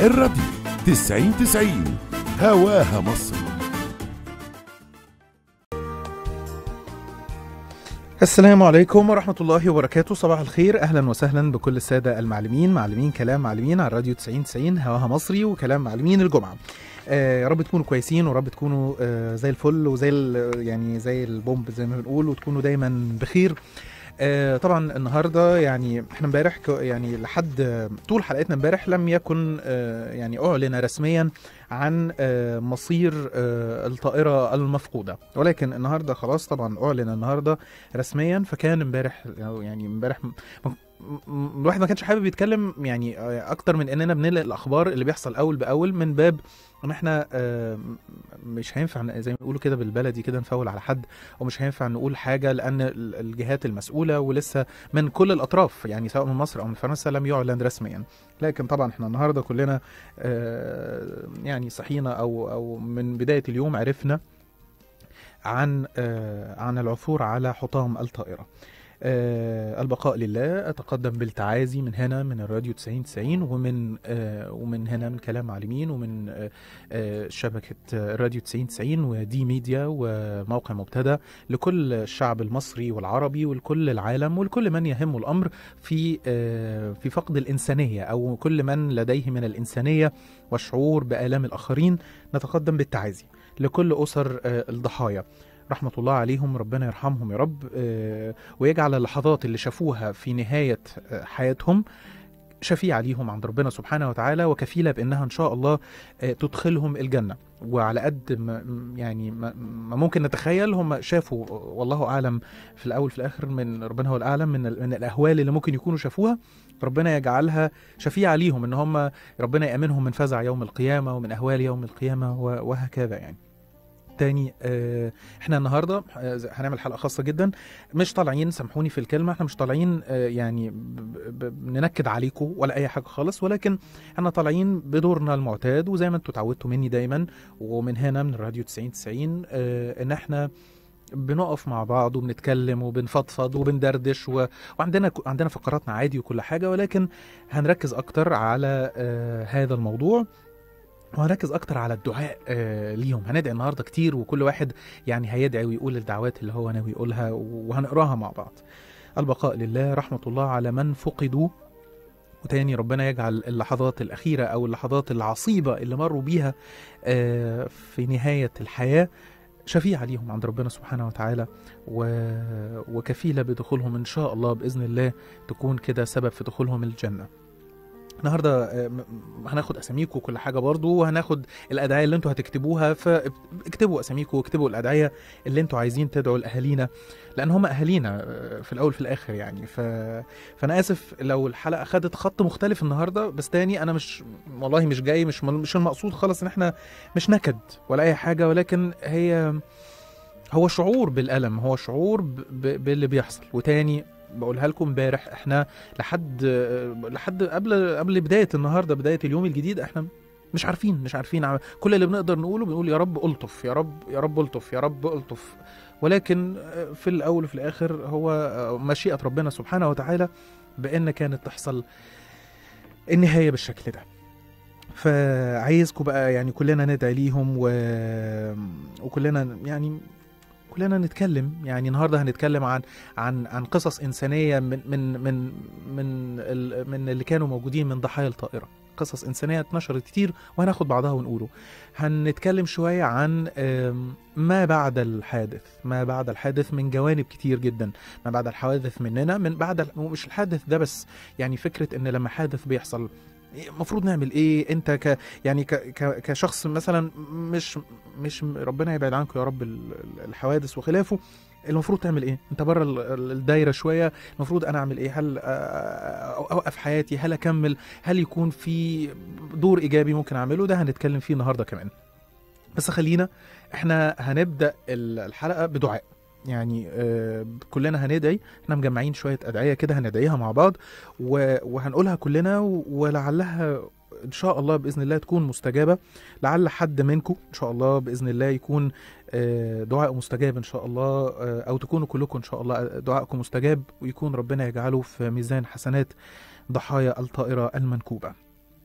الراديو 90 90 هواها مصر السلام عليكم ورحمة الله وبركاته صباح الخير أهلا وسهلا بكل السادة المعلمين معلمين كلام معلمين على الراديو 90 90 هواها مصري وكلام معلمين الجمعة آه يا رب تكونوا كويسين ورب تكونوا آه زي الفل وزي ال- يعني زي البومب زي ما بنقول وتكونوا دايما بخير آه طبعا النهارده يعني احنا امبارح ك- يعني لحد طول حلقتنا امبارح لم يكن آه يعني اعلن رسميا عن آه مصير آه الطائره المفقوده ولكن النهارده خلاص طبعا اعلن النهارده رسميا فكان امبارح يعني امبارح م- م- الواحد ما كانش حابب يتكلم يعني آه، اكتر من اننا بننقل الاخبار اللي بيحصل اول باول من باب ان احنا آه، م- مش هينفع ن- زي ما بيقولوا كده بالبلدي كده نفول على حد ومش هينفع نقول حاجه لان ال- الجهات المسؤوله ولسه من كل الاطراف يعني سواء من مصر او من فرنسا لم يعلن رسميا لكن طبعا احنا النهارده كلنا آه، يعني صحينا او او من بدايه اليوم عرفنا عن آه، عن العثور على حطام الطائره آه البقاء لله أتقدم بالتعازي من هنا من الراديو 90 90 ومن آه ومن هنا من كلام معلمين ومن آه آه شبكة آه، الراديو 90 90 ودي ميديا وموقع مبتدى لكل الشعب المصري والعربي ولكل العالم ولكل من يهم الأمر في آه في فقد الإنسانية أو كل من لديه من الإنسانية والشعور بآلام الآخرين نتقدم بالتعازي لكل أسر آه الضحايا رحمة الله عليهم ربنا يرحمهم يا رب آه، ويجعل اللحظات اللي شافوها في نهاية آه، حياتهم شفيعة ليهم عند ربنا سبحانه وتعالى وكفيلة بأنها إن شاء الله آه، تدخلهم الجنة وعلى قد ما م- يعني ما ما ممكن نتخيل هم شافوا آه، والله أعلم في الأول في الآخر من ربنا هو الأعلم من, ال- من الأهوال اللي ممكن يكونوا شافوها ربنا يجعلها شفيعة ليهم إن هم ربنا يأمنهم من فزع يوم القيامة ومن أهوال يوم القيامة و- وهكذا يعني تاني آه، احنا النهارده آه، هنعمل حلقه خاصه جدا مش طالعين سامحوني في الكلمه احنا مش طالعين آه، يعني ب- ب- بننكد عليكم ولا اي حاجه خالص ولكن احنا طالعين بدورنا المعتاد وزي ما انتوا اتعودتوا مني دايما ومن هنا من الراديو 90 90 آه، ان احنا بنقف مع بعض وبنتكلم وبنفضفض وبندردش و... وعندنا عندنا فقراتنا عادي وكل حاجه ولكن هنركز اكتر على آه، هذا الموضوع وهنركز اكتر على الدعاء آه ليهم هندعي النهارده كتير وكل واحد يعني هيدعي ويقول الدعوات اللي هو ناوي يقولها وهنقراها مع بعض البقاء لله رحمة الله على من فقدوا وتاني ربنا يجعل اللحظات الأخيرة أو اللحظات العصيبة اللي مروا بيها آه في نهاية الحياة شفيعة ليهم عند ربنا سبحانه وتعالى و... وكفيلة بدخولهم إن شاء الله بإذن الله تكون كده سبب في دخولهم الجنة النهارده آه، م- م- هناخد اساميكم وكل حاجه برضو وهناخد الادعيه اللي انتوا هتكتبوها فاكتبوا اساميكم واكتبوا الادعيه اللي انتوا عايزين تدعوا لاهالينا لان هم اهالينا آه، في الاول في الاخر يعني ف... فانا اسف لو الحلقه خدت خط مختلف النهارده بس تاني انا مش والله مش جاي مش مش المقصود خالص ان احنا مش نكد ولا اي حاجه ولكن هي هو شعور بالالم هو شعور ب... ب... باللي بيحصل وتاني بقولها لكم امبارح احنا لحد لحد قبل قبل بدايه النهارده بدايه اليوم الجديد احنا مش عارفين مش عارفين عم- كل اللي بنقدر نقوله بنقول يا رب الطف يا رب يا رب الطف يا رب الطف ولكن في الاول وفي الاخر هو مشيئه ربنا سبحانه وتعالى بان كانت تحصل النهايه بالشكل ده فعايزكم بقى يعني كلنا ندعي ليهم و... وكلنا يعني كلنا نتكلم يعني النهارده هنتكلم عن عن عن قصص انسانيه من من من من ال- من اللي كانوا موجودين من ضحايا الطائره قصص انسانيه اتنشرت كتير وهناخد بعضها ونقوله هنتكلم شويه عن آم، ما بعد الحادث ما بعد الحادث من جوانب كتير جدا ما بعد الحوادث مننا من بعد ال- مش الحادث ده بس يعني فكره ان لما حادث بيحصل المفروض نعمل ايه انت ك يعني ك ك كشخص مثلا مش مش ربنا يبعد عنكم يا رب ال- ال- الحوادث وخلافه المفروض تعمل ايه انت بره ال- ال- الدايره شويه المفروض انا اعمل ايه هل آه، اوقف حياتي هل اكمل هل يكون في دور ايجابي ممكن اعمله ده هنتكلم فيه النهارده كمان بس خلينا احنا هنبدا ال- الحلقه بدعاء يعني آه كلنا هندعي احنا مجمعين شويه ادعيه كده هندعيها مع بعض و- وهنقولها كلنا و- ولعلها ان شاء الله باذن الله تكون مستجابه لعل حد منكم ان شاء الله باذن الله يكون آه، دعاء مستجاب ان شاء الله آه، او تكونوا كلكم ان شاء الله دعائكم مستجاب ويكون ربنا يجعله في ميزان حسنات ضحايا الطائره المنكوبه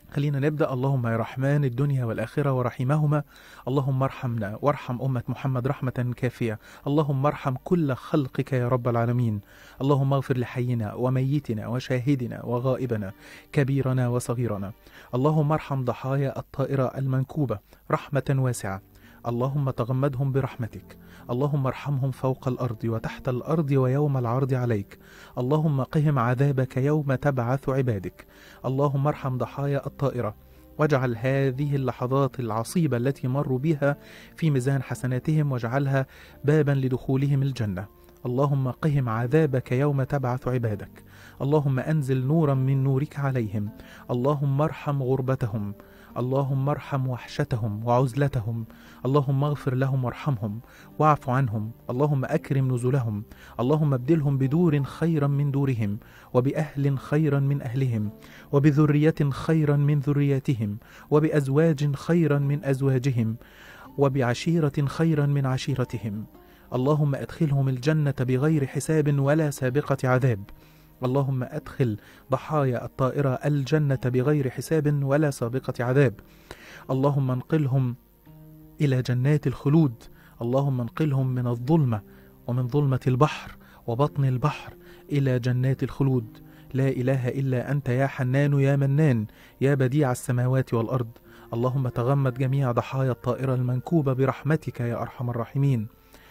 خلينا نبدأ اللهم يا رحمن الدنيا والآخرة ورحمهما اللهم ارحمنا وارحم أمة محمد رحمة كافية اللهم ارحم كل خلقك يا رب العالمين اللهم اغفر لحينا وميتنا وشاهدنا وغائبنا كبيرنا وصغيرنا اللهم ارحم ضحايا الطائرة المنكوبة رحمة واسعة اللهم تغمدهم برحمتك اللهم ارحمهم فوق الأرض وتحت الأرض ويوم العرض عليك اللهم قهم عذابك يوم تبعث عبادك اللهم ارحم ضحايا الطائرة واجعل هذه اللحظات العصيبة التي مروا بها في ميزان حسناتهم واجعلها بابا لدخولهم الجنة اللهم قهم عذابك يوم تبعث عبادك اللهم أنزل نورا من نورك عليهم اللهم ارحم غربتهم اللهم ارحم وحشتهم وعزلتهم اللهم اغفر لهم وارحمهم واعف عنهم اللهم أكرم نزلهم اللهم ابدلهم بدور خيرا من دورهم وبأهل خيرا من أهلهم وبذرية خيرا من ذرياتهم وبأزواج خيرا من أزواجهم وبعشيرة خيرا من عشيرتهم اللهم أدخلهم الجنة بغير حساب ولا سابقة عذاب اللهم أدخل ضحايا الطائرة الجنة بغير حساب ولا سابقة عذاب اللهم انقلهم إلى جنات الخلود اللهم انقلهم من الظلمة ومن ظلمة البحر وبطن البحر إلى جنات الخلود لا إله إلا أنت يا حنان يا منان يا بديع السماوات والأرض اللهم تغمد جميع ضحايا الطائرة المنكوبة برحمتك يا أرحم الراحمين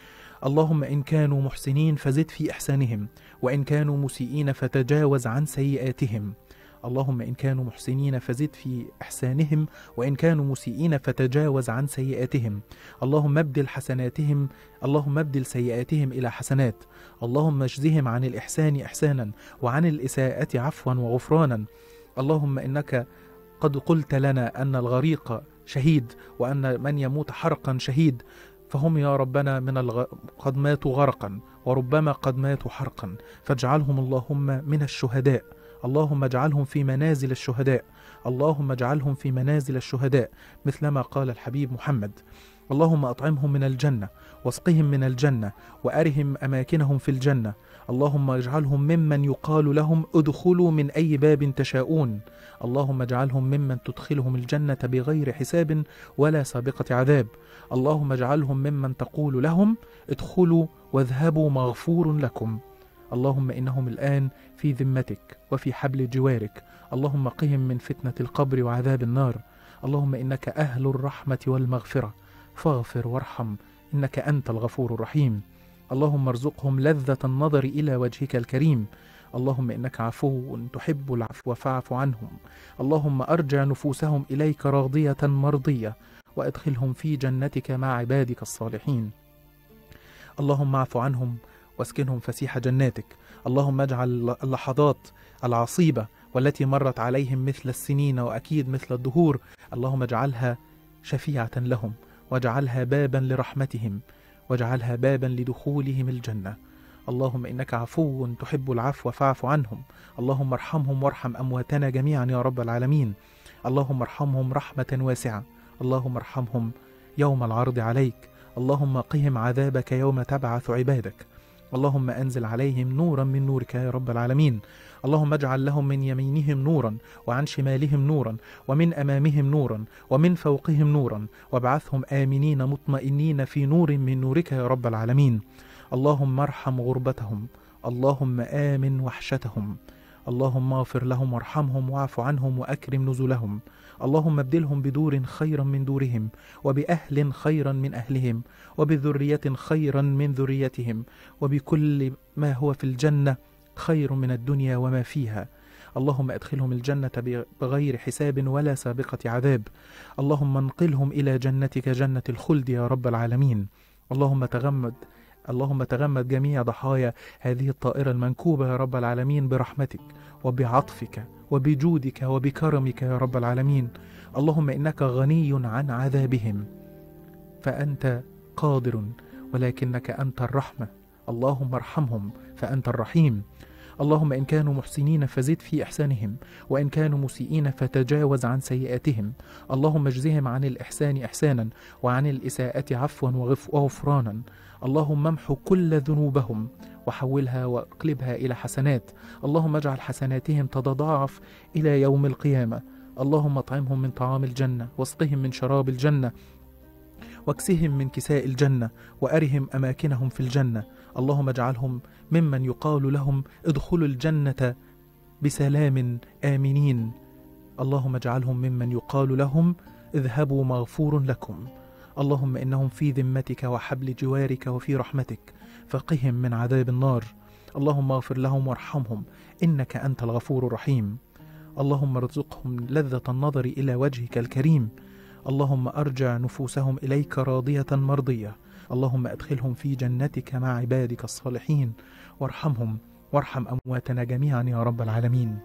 اللهم إن كانوا محسنين فزد في إحسانهم وإن كانوا مسيئين فتجاوز عن سيئاتهم اللهم إن كانوا محسنين فزد في إحسانهم وإن كانوا مسيئين فتجاوز عن سيئاتهم اللهم ابدل حسناتهم اللهم ابدل سيئاتهم إلى حسنات اللهم اجزهم عن الإحسان إحسانا وعن الإساءة عفوا وغفرانا اللهم إنك قد قلت لنا أن الغريق شهيد وأن من يموت حرقا شهيد فهم يا ربنا من الغ... قد ماتوا غرقا وربما قد ماتوا حرقا فاجعلهم اللهم من الشهداء اللهم اجعلهم في منازل الشهداء اللهم اجعلهم في منازل الشهداء مثلما قال الحبيب محمد اللهم اطعمهم من الجنه واسقهم من الجنه وارهم اماكنهم في الجنه اللهم اجعلهم ممن يقال لهم ادخلوا من اي باب تشاءون اللهم اجعلهم ممن تدخلهم الجنه بغير حساب ولا سابقه عذاب اللهم اجعلهم ممن تقول لهم ادخلوا واذهبوا مغفور لكم اللهم انهم الان في ذمتك وفي حبل جوارك اللهم قهم من فتنه القبر وعذاب النار اللهم انك اهل الرحمه والمغفره فاغفر وارحم انك انت الغفور الرحيم اللهم ارزقهم لذه النظر الى وجهك الكريم اللهم انك عفو تحب العفو فاعف عنهم اللهم ارجع نفوسهم اليك راضيه مرضيه وادخلهم في جنتك مع عبادك الصالحين اللهم اعف عنهم واسكنهم فسيح جناتك اللهم اجعل اللحظات العصيبه والتي مرت عليهم مثل السنين واكيد مثل الدهور اللهم اجعلها شفيعه لهم واجعلها بابا لرحمتهم واجعلها بابا لدخولهم الجنه اللهم انك عفو تحب العفو فاعف عنهم اللهم ارحمهم وارحم امواتنا جميعا يا رب العالمين اللهم ارحمهم رحمه واسعه اللهم ارحمهم يوم العرض عليك اللهم قهم عذابك يوم تبعث عبادك اللهم انزل عليهم نورا من نورك يا رب العالمين اللهم اجعل لهم من يمينهم نورا وعن شمالهم نورا ومن امامهم نورا ومن فوقهم نورا وابعثهم امنين مطمئنين في نور من نورك يا رب العالمين اللهم ارحم غربتهم اللهم امن وحشتهم اللهم اغفر لهم وارحمهم واعف عنهم واكرم نزلهم اللهم ابدلهم بدور خيرا من دورهم وباهل خيرا من اهلهم وبذريه خيرا من ذريتهم وبكل ما هو في الجنه خير من الدنيا وما فيها اللهم ادخلهم الجنه بغير حساب ولا سابقه عذاب اللهم انقلهم الى جنتك جنه الخلد يا رب العالمين اللهم تغمد اللهم تغمد جميع ضحايا هذه الطائرة المنكوبة يا رب العالمين برحمتك وبعطفك وبجودك وبكرمك يا رب العالمين اللهم إنك غني عن عذابهم فأنت قادر ولكنك أنت الرحمة اللهم ارحمهم فأنت الرحيم اللهم إن كانوا محسنين فزد في إحسانهم وإن كانوا مسيئين فتجاوز عن سيئاتهم اللهم اجزهم عن الإحسان إحسانا وعن الإساءة عفوا وغف- وغفرانا اللهم امحو كل ذنوبهم وحولها واقلبها إلى حسنات اللهم اجعل حسناتهم تتضاعف إلى يوم القيامة اللهم اطعمهم من طعام الجنة واسقهم من شراب الجنة واكسهم من كساء الجنة وأرهم أماكنهم في الجنة اللهم اجعلهم ممن يقال لهم ادخلوا الجنة بسلام آمنين اللهم اجعلهم ممن يقال لهم اذهبوا مغفور لكم اللهم إنهم في ذمتك وحبل جوارك وفي رحمتك فقهم من عذاب النار اللهم اغفر لهم وارحمهم إنك أنت الغفور الرحيم اللهم ارزقهم لذة النظر إلى وجهك الكريم اللهم أرجع نفوسهم إليك راضية مرضية اللهم أدخلهم في جنتك مع عبادك الصالحين وارحمهم وارحم أمواتنا جميعا يا رب العالمين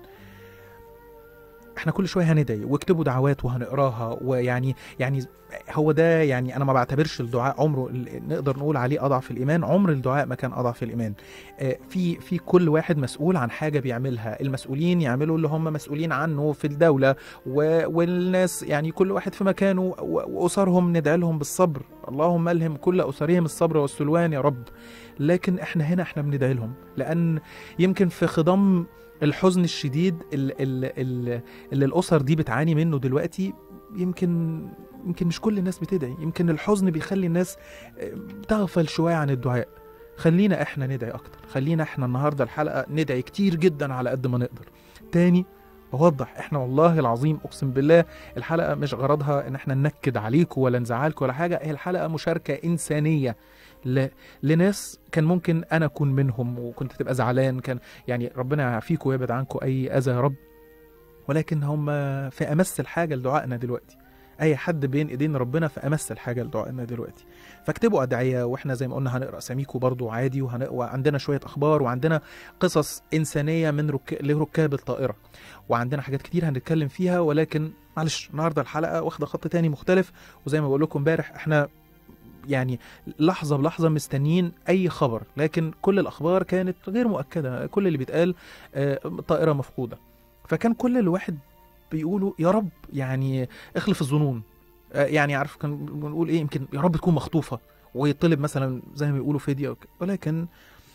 احنا كل شويه هندعي واكتبوا دعوات وهنقراها ويعني يعني هو ده يعني انا ما بعتبرش الدعاء عمره ال- نقدر نقول عليه اضعف الايمان عمر الدعاء ما كان اضعف الايمان آه، في في كل واحد مسؤول عن حاجه بيعملها المسؤولين يعملوا اللي هم مسؤولين عنه في الدوله و- والناس يعني كل واحد في مكانه و- واسرهم ندعي لهم بالصبر اللهم الهم كل اسرهم الصبر والسلوان يا رب لكن احنا هنا احنا بندعي لهم لان يمكن في خضم الحزن الشديد ال- ال- ال- اللي الاسر دي بتعاني منه دلوقتي يمكن يمكن مش كل الناس بتدعي يمكن الحزن بيخلي الناس آه، تغفل شويه عن الدعاء خلينا احنا ندعي اكتر خلينا احنا النهارده الحلقه ندعي كتير جدا على قد ما نقدر تاني بوضح احنا والله العظيم اقسم بالله الحلقه مش غرضها ان احنا ننكد عليكم ولا نزعلكم ولا حاجه هي الحلقه مشاركه انسانيه ل... لناس كان ممكن انا اكون منهم وكنت تبقى زعلان كان يعني ربنا يعافيكم ويبعد عنكم اي اذى يا رب ولكن هم في امس الحاجه لدعائنا دلوقتي اي حد بين ايدين ربنا في امس الحاجه لدعائنا دلوقتي فاكتبوا ادعيه واحنا زي ما قلنا هنقرا اساميكم برضو عادي وهن... وعندنا شويه اخبار وعندنا قصص انسانيه من رك... لركاب الطائره وعندنا حاجات كتير هنتكلم فيها ولكن معلش النهارده الحلقه واخده خط تاني مختلف وزي ما بقول لكم امبارح احنا يعني لحظه بلحظه مستنيين اي خبر لكن كل الاخبار كانت غير مؤكده كل اللي بيتقال آه، طائره مفقوده فكان كل الواحد بيقولوا يا رب يعني اخلف الظنون آه، يعني عارف كان بنقول ايه يمكن يا رب تكون مخطوفه ويطلب مثلا زي ما بيقولوا فديه وك- ولكن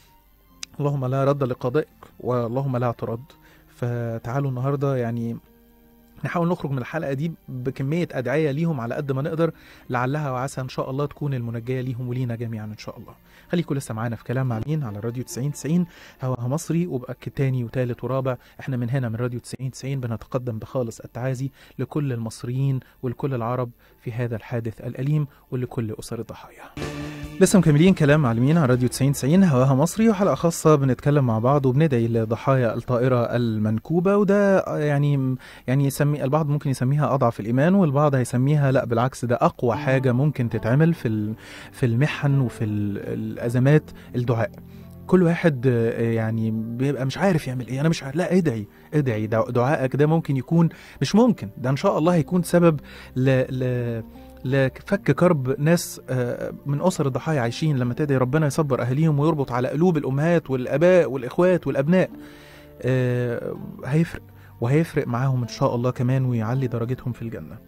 اللهم لا رد لقضائك واللهم لا ترد فتعالوا النهارده يعني نحاول نخرج من الحلقه دي بكميه ادعيه ليهم على قد ما نقدر لعلها وعسى ان شاء الله تكون المنجيه ليهم ولينا جميعا ان شاء الله خليكم لسه معانا في كلام معلمين على راديو 90 90 هواها مصري وبأكد تاني وتالت ورابع احنا من هنا من راديو 90 90 بنتقدم بخالص التعازي لكل المصريين ولكل العرب في هذا الحادث الأليم ولكل أسر الضحايا لسه مكملين كلام معلمين على راديو 90 90 هواها مصري وحلقة خاصة بنتكلم مع بعض وبندعي لضحايا الطائرة المنكوبة وده يعني يعني يسمي البعض ممكن يسميها أضعف الإيمان والبعض هيسميها لا بالعكس ده أقوى حاجة ممكن تتعمل في ال- في المحن وفي ال- الأزمات الدعاء كل واحد آه، يعني بيبقى مش عارف يعمل ايه انا مش عارف لا ادعي ادعي دع- دعائك ده ممكن يكون مش ممكن ده ان شاء الله هيكون سبب ل... ل... لفك كرب ناس آه، من اسر الضحايا عايشين لما تدعي ربنا يصبر اهاليهم ويربط على قلوب الامهات والاباء والاخوات والابناء آه، هيفرق وهيفرق معاهم ان شاء الله كمان ويعلي درجتهم في الجنه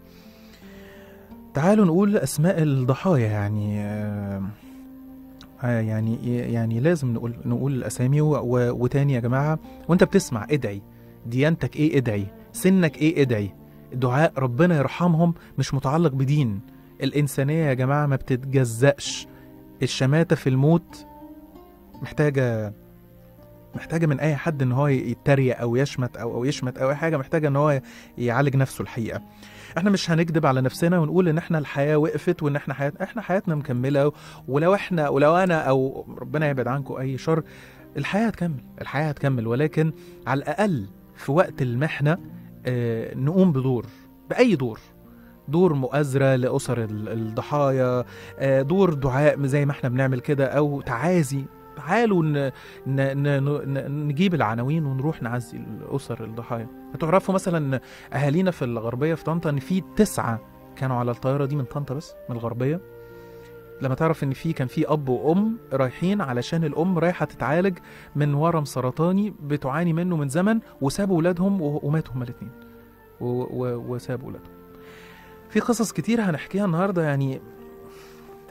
تعالوا نقول اسماء الضحايا يعني آه، آه، يعني يعني لازم نقول نقول الاسامي و- و- وتاني يا جماعه وانت بتسمع ادعي ديانتك ايه ادعي سنك ايه ادعي دعاء ربنا يرحمهم مش متعلق بدين الانسانيه يا جماعه ما بتتجزأش الشماته في الموت محتاجه محتاجه من اي حد ان هو يتريق او يشمت او او يشمت او اي حاجه محتاجه ان هو يعالج نفسه الحقيقه احنا مش هنكذب على نفسنا ونقول ان احنا الحياه وقفت وان احنا حياتنا احنا حياتنا مكمله ولو احنا ولو انا او ربنا يبعد عنكم اي شر الحياه هتكمل الحياه هتكمل ولكن على الاقل في وقت المحنه آه، نقوم بدور باي دور دور مؤازرة لأسر ال- الضحايا آه، دور دعاء زي ما احنا بنعمل كده أو تعازي تعالوا ن... ن... ن... ن... نجيب العناوين ونروح نعزي الأسر الضحايا هتعرفوا مثلا أهالينا في الغربية في طنطا إن في تسعة كانوا على الطيارة دي من طنطا بس من الغربية لما تعرف ان في كان في اب وام رايحين علشان الام رايحه تتعالج من ورم سرطاني بتعاني منه من زمن وسابوا ولادهم و- وماتوا هما الاثنين وسابوا ولادهم في قصص كتير هنحكيها النهارده يعني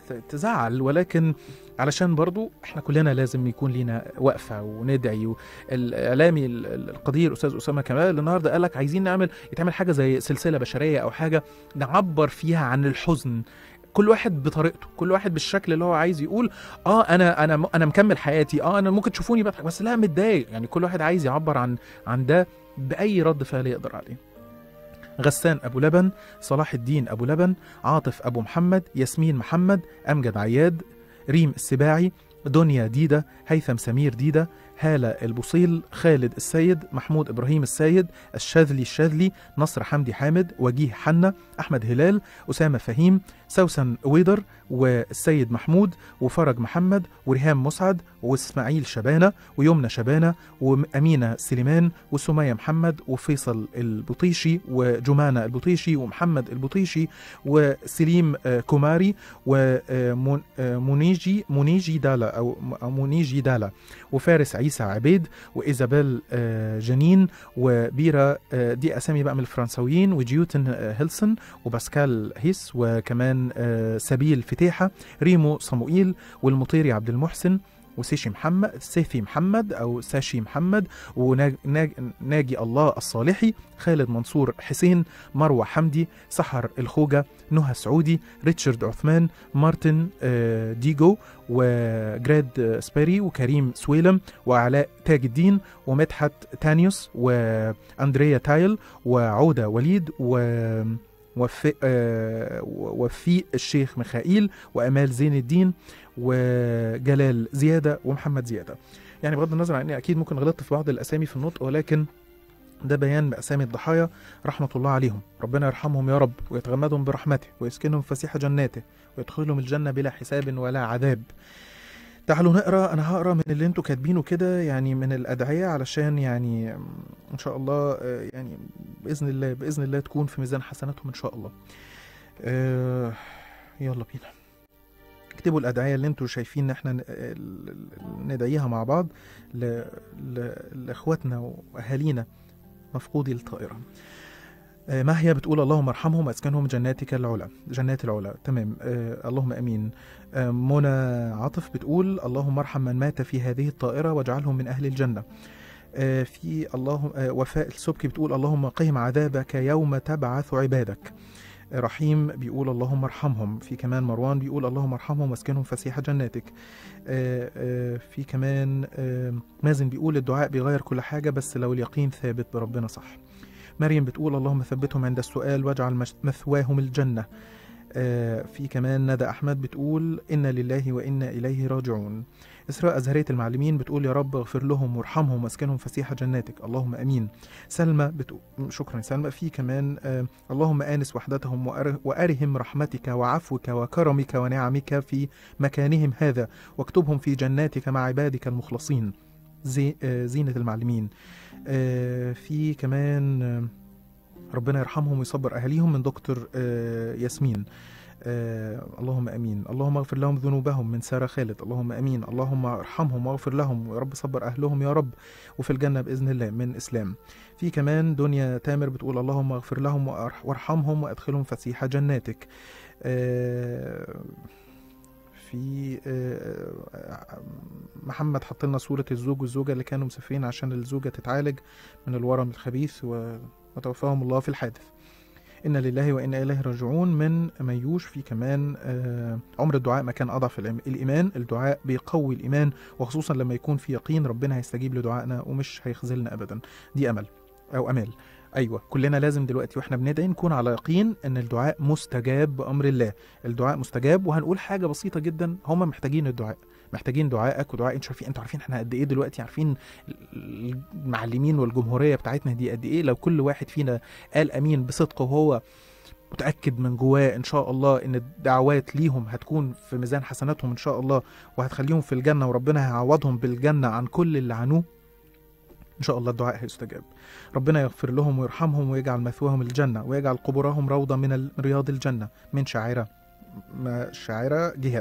ت- تزعل ولكن علشان برضو احنا كلنا لازم يكون لينا وقفه وندعي الاعلامي ال- ال- القدير استاذ اسامه كمال النهارده قال لك عايزين نعمل يتعمل حاجه زي سلسله بشريه او حاجه نعبر فيها عن الحزن كل واحد بطريقته كل واحد بالشكل اللي هو عايز يقول اه انا انا انا مكمل حياتي اه انا ممكن تشوفوني بضحك بس لا متضايق يعني كل واحد عايز يعبر عن عن ده باي رد فعل يقدر عليه غسان ابو لبن صلاح الدين ابو لبن عاطف ابو محمد ياسمين محمد امجد عياد ريم السباعي دنيا ديدة هيثم سمير ديدة هالة البصيل خالد السيد محمود إبراهيم السيد الشاذلي الشاذلي نصر حمدي حامد وجيه حنا أحمد هلال أسامة فهيم سوسن ويدر والسيد محمود وفرج محمد وريهام مسعد واسماعيل شبانة ويمنى شبانة وأمينة سليمان وسمية محمد وفيصل البطيشي وجمانة البطيشي ومحمد البطيشي وسليم آه، كوماري ومونيجي مونيجي دالا أو أو مونيجي دالا وفارس عيسى عبيد وإيزابيل آه، جنين وبيرا آه، دي أسامي بقى من الفرنسويين وجيوتن آه، هيلسون وباسكال هيس وكمان آه، سبيل فتيحة ريمو صموئيل والمطيري عبد المحسن وسيشي محمد سيفي محمد او ساشي محمد وناجي الله الصالحي خالد منصور حسين مروه حمدي سحر الخوجه نهى سعودي ريتشارد عثمان مارتن آه، ديجو وجراد آه، سبيري وكريم سويلم وعلاء تاج الدين ومدحت تانيوس واندريا تايل وعوده وليد و وفي آه، وفيق الشيخ ميخائيل وامال زين الدين وجلال زياده ومحمد زياده يعني بغض النظر عن اني اكيد ممكن غلطت في بعض الاسامي في النطق ولكن ده بيان باسامي الضحايا رحمه الله عليهم ربنا يرحمهم يا رب ويتغمدهم برحمته ويسكنهم فسيح جناته ويدخلهم الجنه بلا حساب ولا عذاب تعالوا نقرا انا هقرا من اللي انتوا كاتبينه كده يعني من الادعيه علشان يعني ان شاء الله آه، يعني باذن الله باذن الله تكون في ميزان حسناتهم ان شاء الله آه، يلا بينا اكتبوا الادعيه اللي انتوا شايفين ان احنا ن- ال- ال- ندعيها مع بعض ل... ل... لاخواتنا واهالينا مفقودي الطائره آه، ماهية بتقول اللهم ارحمهم واسكنهم جناتك العلا جنات العلا تمام آه اللهم امين آه منى عاطف بتقول اللهم ارحم من مات في هذه الطائرة واجعلهم من اهل الجنة آه في اللهم آه وفاء السبكي بتقول اللهم قهم عذابك يوم تبعث عبادك آه، رحيم بيقول اللهم ارحمهم في كمان مروان بيقول اللهم ارحمهم واسكنهم فسيح جناتك آه، آه، في كمان آه، مازن بيقول الدعاء بيغير كل حاجة بس لو اليقين ثابت بربنا صح مريم بتقول اللهم ثبتهم عند السؤال واجعل مش- مثواهم الجنة آه، في كمان ندى أحمد بتقول إنا لله وإنا إليه راجعون إسراء أزهرية المعلمين بتقول يا رب اغفر لهم وارحمهم واسكنهم فسيح جناتك اللهم أمين سلمى بتقول شكرا سلمى في كمان آه، اللهم آنس وحدتهم وأر- وأرهم رحمتك وعفوك وكرمك ونعمك في مكانهم هذا واكتبهم في جناتك مع عبادك المخلصين زي آه، زينة المعلمين آه، في كمان آه، ربنا يرحمهم ويصبر أهاليهم من دكتور آه، ياسمين آه اللهم امين اللهم اغفر لهم ذنوبهم من ساره خالد اللهم امين اللهم ارحمهم واغفر لهم ويا رب صبر اهلهم يا رب وفي الجنه باذن الله من اسلام في كمان دنيا تامر بتقول اللهم اغفر لهم وأرح- وارحمهم وادخلهم فسيح جناتك آه في آه، محمد حط لنا صورة الزوج والزوجة اللي كانوا مسافرين عشان الزوجة تتعالج من الورم الخبيث و- وتوفاهم الله في الحادث إنا لله وإنا إليه راجعون من ميوش في كمان آه، عمر الدعاء ما كان أضعف الإيم- الإيمان الدعاء بيقوي الإيمان وخصوصا لما يكون في يقين ربنا هيستجيب لدعائنا ومش هيخذلنا أبدا دي أمل أو أمال أيوة كلنا لازم دلوقتي وإحنا بندعي نكون على يقين إن الدعاء مستجاب بأمر الله الدعاء مستجاب وهنقول حاجة بسيطة جدا هم محتاجين الدعاء محتاجين دعائك ودعاء انتوا عارفين انتوا عارفين احنا قد ايه دلوقتي عارفين المعلمين والجمهوريه بتاعتنا دي قد ايه لو كل واحد فينا قال امين بصدق وهو متاكد من جواه ان شاء الله ان الدعوات ليهم هتكون في ميزان حسناتهم ان شاء الله وهتخليهم في الجنه وربنا هيعوضهم بالجنه عن كل اللي عانوه ان شاء الله الدعاء هيستجاب ربنا يغفر لهم ويرحمهم ويجعل مثواهم الجنه ويجعل قبورهم روضه من ال- من رياض الجنه من شاعره ما شاعره جهاد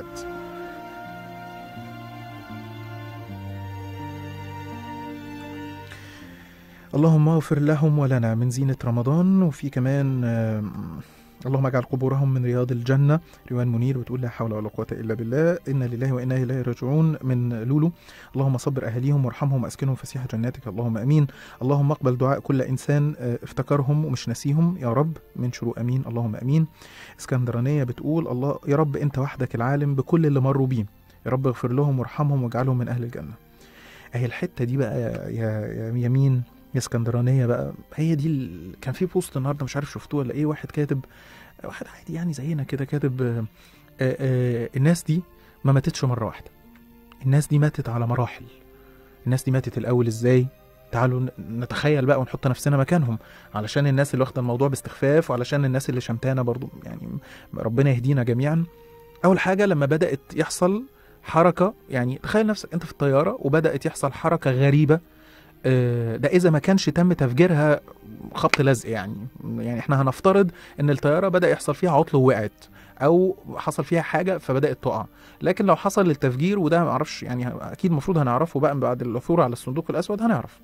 اللهم اغفر لهم ولنا من زينة رمضان وفي كمان آم، اللهم اجعل قبورهم من رياض الجنة ريوان منير بتقول لا حول ولا قوة إلا بالله إنا لله وإنا إليه راجعون من لولو اللهم صبر أهاليهم وارحمهم وأسكنهم فسيح جناتك اللهم أمين اللهم اقبل دعاء كل إنسان آه، افتكرهم ومش ناسيهم يا رب من شروق أمين اللهم أمين اسكندرانية بتقول الله يا رب أنت وحدك العالم بكل اللي مروا بيه يا رب اغفر لهم وارحمهم واجعلهم من أهل الجنة أهي الحتة دي بقى يا, يا, يا يمين يا اسكندرانية بقى هي دي ال... كان في بوست النهارده مش عارف شفتوه ولا ايه واحد كاتب واحد عادي يعني زينا كده كاتب آه، آه، آه، الناس دي ما ماتتش مرة واحدة الناس دي ماتت على مراحل الناس دي ماتت الأول ازاي تعالوا ن- نتخيل بقى ونحط نفسنا مكانهم علشان الناس اللي واخده الموضوع باستخفاف وعلشان الناس اللي شمتانه برضو يعني ربنا يهدينا جميعا اول حاجه لما بدات يحصل حركه يعني تخيل نفسك انت في الطياره وبدات يحصل حركه غريبه آه، ده اذا ما كانش تم تفجيرها خبط لزق يعني يعني احنا هنفترض ان الطياره بدا يحصل فيها عطل ووقعت او حصل فيها حاجه فبدات تقع لكن لو حصل التفجير وده ما اعرفش يعني اكيد المفروض هنعرفه بقى بعد العثور على الصندوق الاسود هنعرف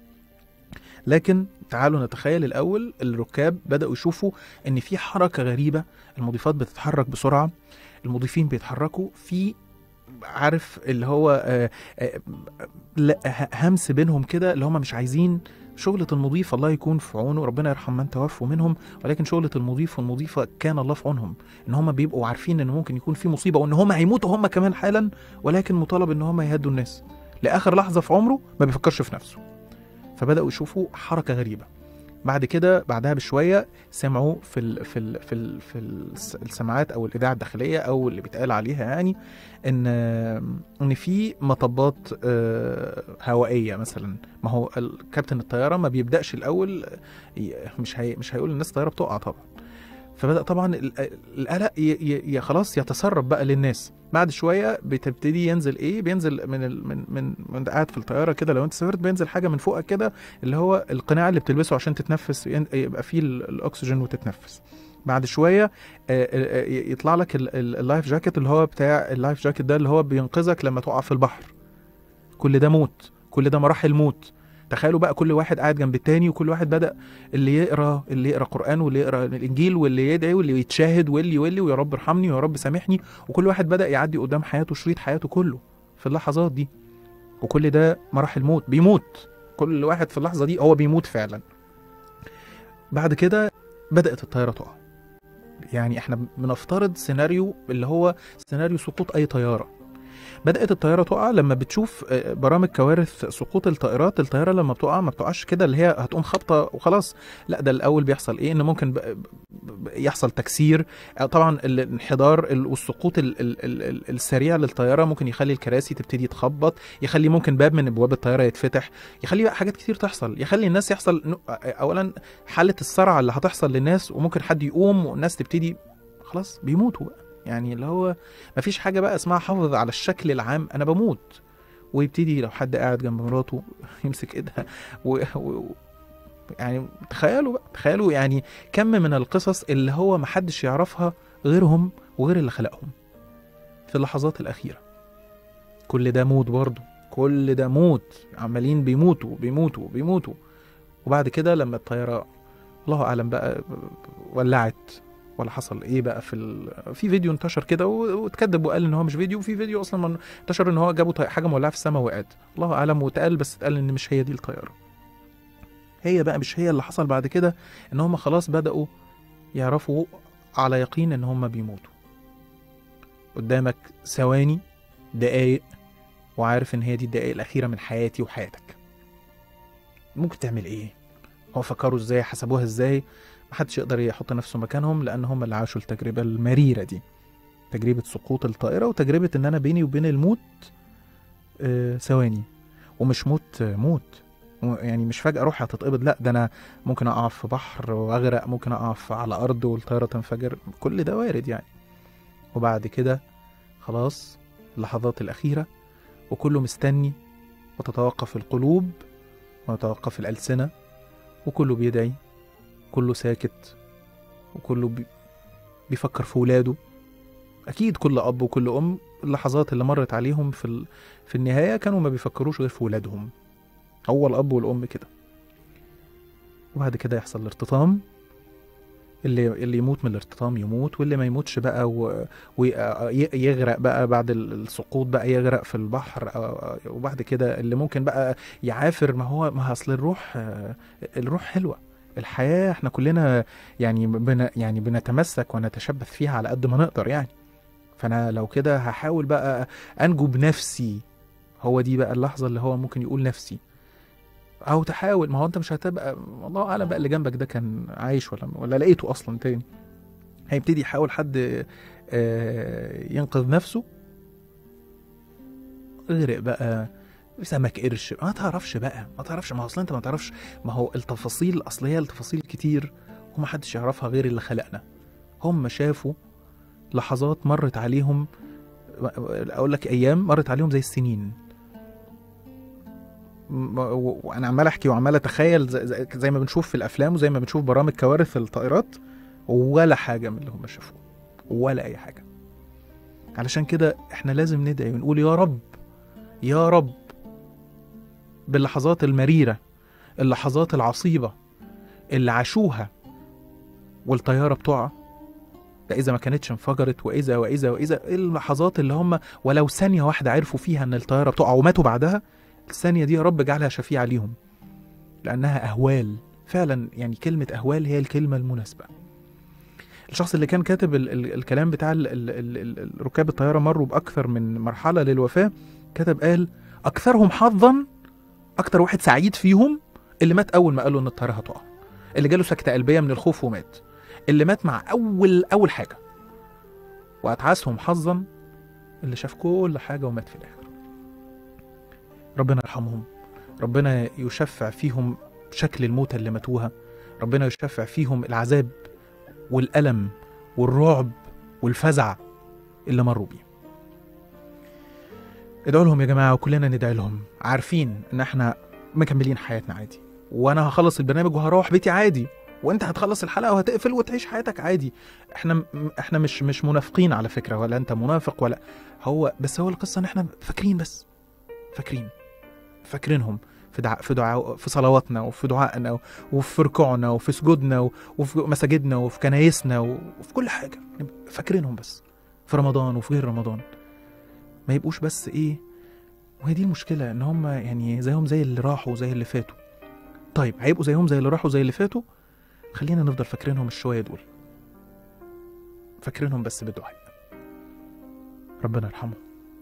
لكن تعالوا نتخيل الاول الركاب بداوا يشوفوا ان في حركه غريبه المضيفات بتتحرك بسرعه المضيفين بيتحركوا في عارف اللي هو آه، آه، لا، ه- همس بينهم كده اللي هم مش عايزين شغلة المضيف الله يكون في عونه ربنا يرحم من توفوا منهم ولكن شغلة المضيف والمضيفة كان الله في عونهم ان هم بيبقوا عارفين ان ممكن يكون في مصيبة وان هم هيموتوا هم كمان حالا ولكن مطالب ان هم يهدوا الناس لاخر لحظة في عمره ما بيفكرش في نفسه فبدأوا يشوفوا حركة غريبة بعد كده بعدها بشويه سمعوا في ال في ال في ال في الس- السماعات او الاذاعه الداخليه او اللي بيتقال عليها يعني ان ان في مطبات آه، هوائيه مثلا ما هو ال- كابتن الطياره ما بيبداش الاول ي- مش هي مش هيقول للناس الطياره بتقع طبعا فبدا طبعا ال- القلق ي- ي- ي- خلاص يتسرب بقى للناس بعد شويه بتبتدي ينزل ايه بينزل من ال من من من قاعد في الطياره كده لو انت سافرت بينزل حاجه من فوقك كده اللي هو القناع اللي بتلبسه عشان تتنفس ين- يبقى فيه ال- الاكسجين وتتنفس بعد شويه آه، آه، آه، يطلع لك ال- ال- اللايف جاكيت اللي هو بتاع اللايف جاكيت ده اللي هو بينقذك لما تقع في البحر كل ده موت كل ده مراحل موت تخيلوا بقى كل واحد قاعد جنب التاني وكل واحد بدأ اللي يقرا اللي يقرا قرآن واللي يقرا الإنجيل واللي يدعي واللي يتشاهد واللي واللي ويا رب ارحمني ويا رب سامحني وكل واحد بدأ يعدي قدام حياته شريط حياته كله في اللحظات دي وكل ده مراحل موت بيموت كل واحد في اللحظة دي هو بيموت فعلا بعد كده بدأت الطيارة تقع يعني احنا بنفترض سيناريو اللي هو سيناريو سقوط اي طياره بدات الطياره تقع لما بتشوف آه، برامج كوارث سقوط الطائرات الطياره لما بتقع ما بتقعش كده اللي هي هتقوم خبطه وخلاص لا ده الاول بيحصل ايه ان ممكن ب- ب- ب- يحصل تكسير آه، طبعا الانحدار ال- والسقوط ال- ال- ال- ال- السريع للطياره ممكن يخلي الكراسي تبتدي تخبط يخلي ممكن باب من ابواب الطياره يتفتح يخلي بقى حاجات كتير تحصل يخلي الناس يحصل ن- اولا حاله الصرع اللي هتحصل للناس وممكن حد يقوم والناس تبتدي خلاص بيموتوا بقى يعني اللي هو مفيش حاجه بقى اسمها حافظ على الشكل العام انا بموت ويبتدي لو حد قاعد جنب مراته يمسك ايدها و... و... يعني تخيلوا بقى تخيلوا يعني كم من القصص اللي هو محدش يعرفها غيرهم وغير اللي خلقهم في اللحظات الأخيرة كل ده موت برضه كل ده موت عمالين بيموتوا بيموتوا بيموتوا وبعد كده لما الطيارة الله أعلم بقى ولعت ولا حصل ايه بقى في ال... في فيديو انتشر كده و- واتكذب وقال ان هو مش فيديو وفي فيديو اصلا من- انتشر ان هو جابوا طي- حاجه مولعه في السماء وقعت الله اعلم واتقال بس اتقال ان مش هي دي الطياره هي بقى مش هي اللي حصل بعد كده ان هم خلاص بداوا يعرفوا على يقين ان هم بيموتوا قدامك ثواني دقايق وعارف ان هي دي الدقايق الاخيره من حياتي وحياتك ممكن تعمل ايه هو فكروا ازاي حسبوها ازاي محدش يقدر يحط نفسه مكانهم لان هم اللي عاشوا التجربه المريره دي تجربه سقوط الطائره وتجربه ان انا بيني وبين الموت آه، ثواني ومش موت آه، موت و- يعني مش فجأة روحي هتتقبض لا ده أنا ممكن أقع في بحر وأغرق ممكن أقع في- على أرض والطيارة تنفجر كل ده وارد يعني وبعد كده خلاص اللحظات الأخيرة وكله مستني وتتوقف القلوب وتتوقف الألسنة وكله بيدعي كله ساكت وكله بي بيفكر في ولاده أكيد كل أب وكل أم اللحظات اللي مرت عليهم في ال... في النهاية كانوا ما بيفكروش غير في ولادهم هو الأب والأم كده وبعد كده يحصل الارتطام اللي اللي يموت من الارتطام يموت واللي ما يموتش بقى ويغرق بقى بعد السقوط بقى يغرق في البحر أو- وبعد كده اللي ممكن بقى يعافر ما هو ما هو اصل الروح آه، الروح حلوه الحياه احنا كلنا يعني بن يعني بنتمسك ونتشبث فيها على قد ما نقدر يعني فانا لو كده هحاول بقى انجو بنفسي هو دي بقى اللحظه اللي هو ممكن يقول نفسي او تحاول ما هو انت مش هتبقى والله اعلم بقى اللي جنبك ده كان عايش ولا ولا لقيته اصلا تاني هيبتدي يحاول حد آه، ينقذ نفسه غرق بقى سمك قرش ما تعرفش بقى ما تعرفش ما هو اصلا انت ما تعرفش ما هو التفاصيل اصل هي التفاصيل كتير وما حدش يعرفها غير اللي خلقنا هم شافوا لحظات مرت عليهم اقول لك ايام مرت عليهم زي السنين م- و- وانا عمال احكي وعمال اتخيل زي, زي, زي ما بنشوف في الافلام وزي ما بنشوف برامج كوارث الطائرات ولا حاجه من اللي هم شافوه ولا اي حاجه علشان كده احنا لازم ندعي ونقول يا رب يا رب باللحظات المريره اللحظات العصيبه اللي عاشوها والطياره بتقع ده اذا ما كانتش انفجرت واذا واذا واذا إيه اللحظات اللي هم ولو ثانيه واحده عرفوا فيها ان الطياره بتقع وماتوا بعدها الثانيه دي يا رب اجعلها شفيعه ليهم لانها اهوال فعلا يعني كلمه اهوال هي الكلمه المناسبه الشخص اللي كان كاتب ال ال الكلام بتاع ال ال ال ال ركاب الطياره مروا باكثر من مرحله للوفاه كتب قال اكثرهم حظا اكتر واحد سعيد فيهم اللي مات اول ما قالوا ان الطياره هتقع اللي جاله سكته قلبيه من الخوف ومات اللي مات مع اول اول حاجه واتعسهم حظا اللي شاف كل حاجه ومات في الاخر ربنا يرحمهم ربنا يشفع فيهم شكل الموتى اللي ماتوها ربنا يشفع فيهم العذاب والألم والرعب والفزع اللي مروا بيه ادعوا لهم يا جماعة وكلنا ندعي لهم عارفين ان احنا مكملين حياتنا عادي وانا هخلص البرنامج وهروح بيتي عادي وانت هتخلص الحلقة وهتقفل وتعيش حياتك عادي احنا م- احنا مش مش منافقين على فكرة ولا انت منافق ولا هو بس هو القصة ان احنا فاكرين بس فاكرين فاكرينهم في دعاء في دعاء في صلواتنا وفي دعائنا وفي ركوعنا وفي سجودنا وفي مساجدنا وفي كنايسنا وفي كل حاجه نبقى فاكرينهم بس في رمضان وفي غير رمضان ما يبقوش بس ايه وهي دي المشكله ان هم يعني زيهم زي اللي راحوا وزي اللي فاتوا طيب هيبقوا زيهم زي اللي راحوا زي اللي فاتوا خلينا نفضل فاكرينهم الشويه دول فاكرينهم بس بالدعاء ربنا يرحمهم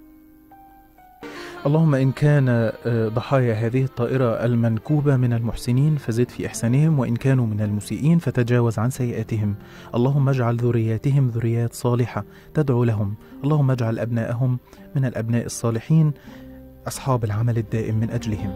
اللهم إن كان آه، ضحايا هذه الطائرة المنكوبة من المحسنين فزد في إحسانهم وإن كانوا من المسيئين فتجاوز عن سيئاتهم اللهم اجعل ذرياتهم ذريات صالحة تدعو لهم اللهم اجعل أبناءهم من الأبناء الصالحين أصحاب العمل الدائم من أجلهم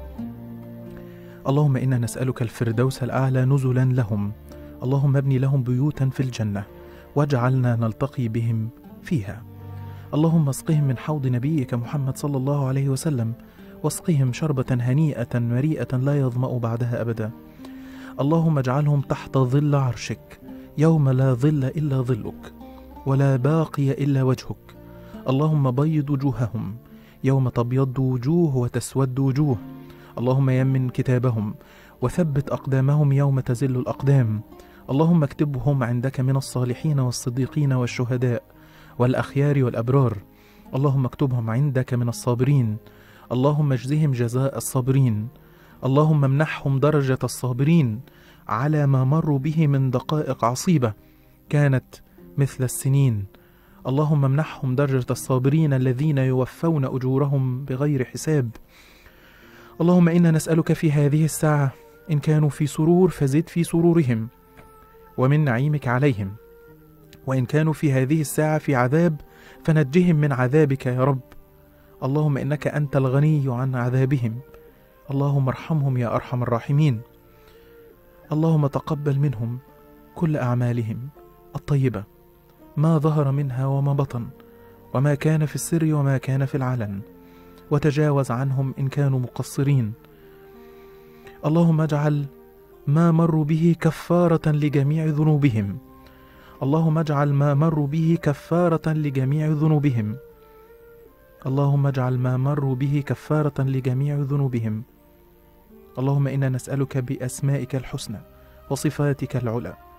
اللهم إنا نسألك الفردوس الأعلى نزلا لهم اللهم ابني لهم بيوتا في الجنة واجعلنا نلتقي بهم فيها اللهم اسقهم من حوض نبيك محمد صلى الله عليه وسلم واسقهم شربة هنيئة مريئة لا يظمأ بعدها أبدا اللهم اجعلهم تحت ظل عرشك يوم لا ظل إلا ظلك ولا باقي إلا وجهك اللهم بيض وجوههم يوم تبيض وجوه وتسود وجوه اللهم يمن كتابهم وثبت أقدامهم يوم تزل الأقدام اللهم اكتبهم عندك من الصالحين والصديقين والشهداء والأخيار والأبرار اللهم اكتبهم عندك من الصابرين اللهم اجزهم جزاء الصابرين اللهم امنحهم درجة الصابرين على ما مروا به من دقائق عصيبة كانت مثل السنين اللهم امنحهم درجة الصابرين الذين يوفون أجورهم بغير حساب اللهم إنا نسألك في هذه الساعة إن كانوا في سرور فزد في سرورهم ومن نعيمك عليهم وإن كانوا في هذه الساعة في عذاب فنجهم من عذابك يا رب اللهم إنك أنت الغني عن عذابهم اللهم ارحمهم يا أرحم الراحمين اللهم تقبل منهم كل أعمالهم الطيبة ما ظهر منها وما بطن وما كان في السر وما كان في العلن وتجاوز عنهم إن كانوا مقصرين اللهم اجعل ما مروا به كفارة لجميع ذنوبهم اللهم اجعل ما مروا به كفارة لجميع ذنوبهم اللهم اجعل ما مروا به كفارة لجميع ذنوبهم اللهم إنا نسألك بأسمائك الحسنى وصفاتك العلى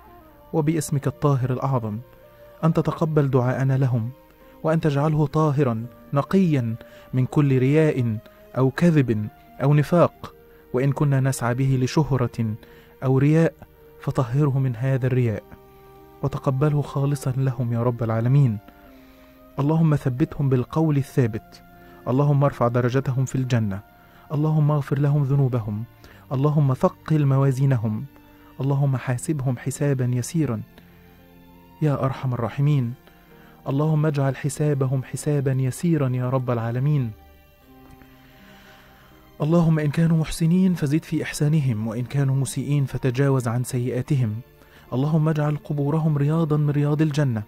وباسمك الطاهر الأعظم أن تتقبل دعاءنا لهم وأن تجعله طاهرا نقيا من كل رياء أو كذب أو نفاق وإن كنا نسعى به لشهرة أو رياء فطهره من هذا الرياء وتقبله خالصا لهم يا رب العالمين اللهم ثبتهم بالقول الثابت اللهم ارفع درجتهم في الجنة اللهم اغفر لهم ذنوبهم اللهم ثقل موازينهم اللهم حاسبهم حسابا يسيرا يا ارحم الراحمين اللهم اجعل حسابهم حسابا يسيرا يا رب العالمين اللهم ان كانوا محسنين فزد في احسانهم وان كانوا مسيئين فتجاوز عن سيئاتهم اللهم اجعل قبورهم رياضا من رياض الجنه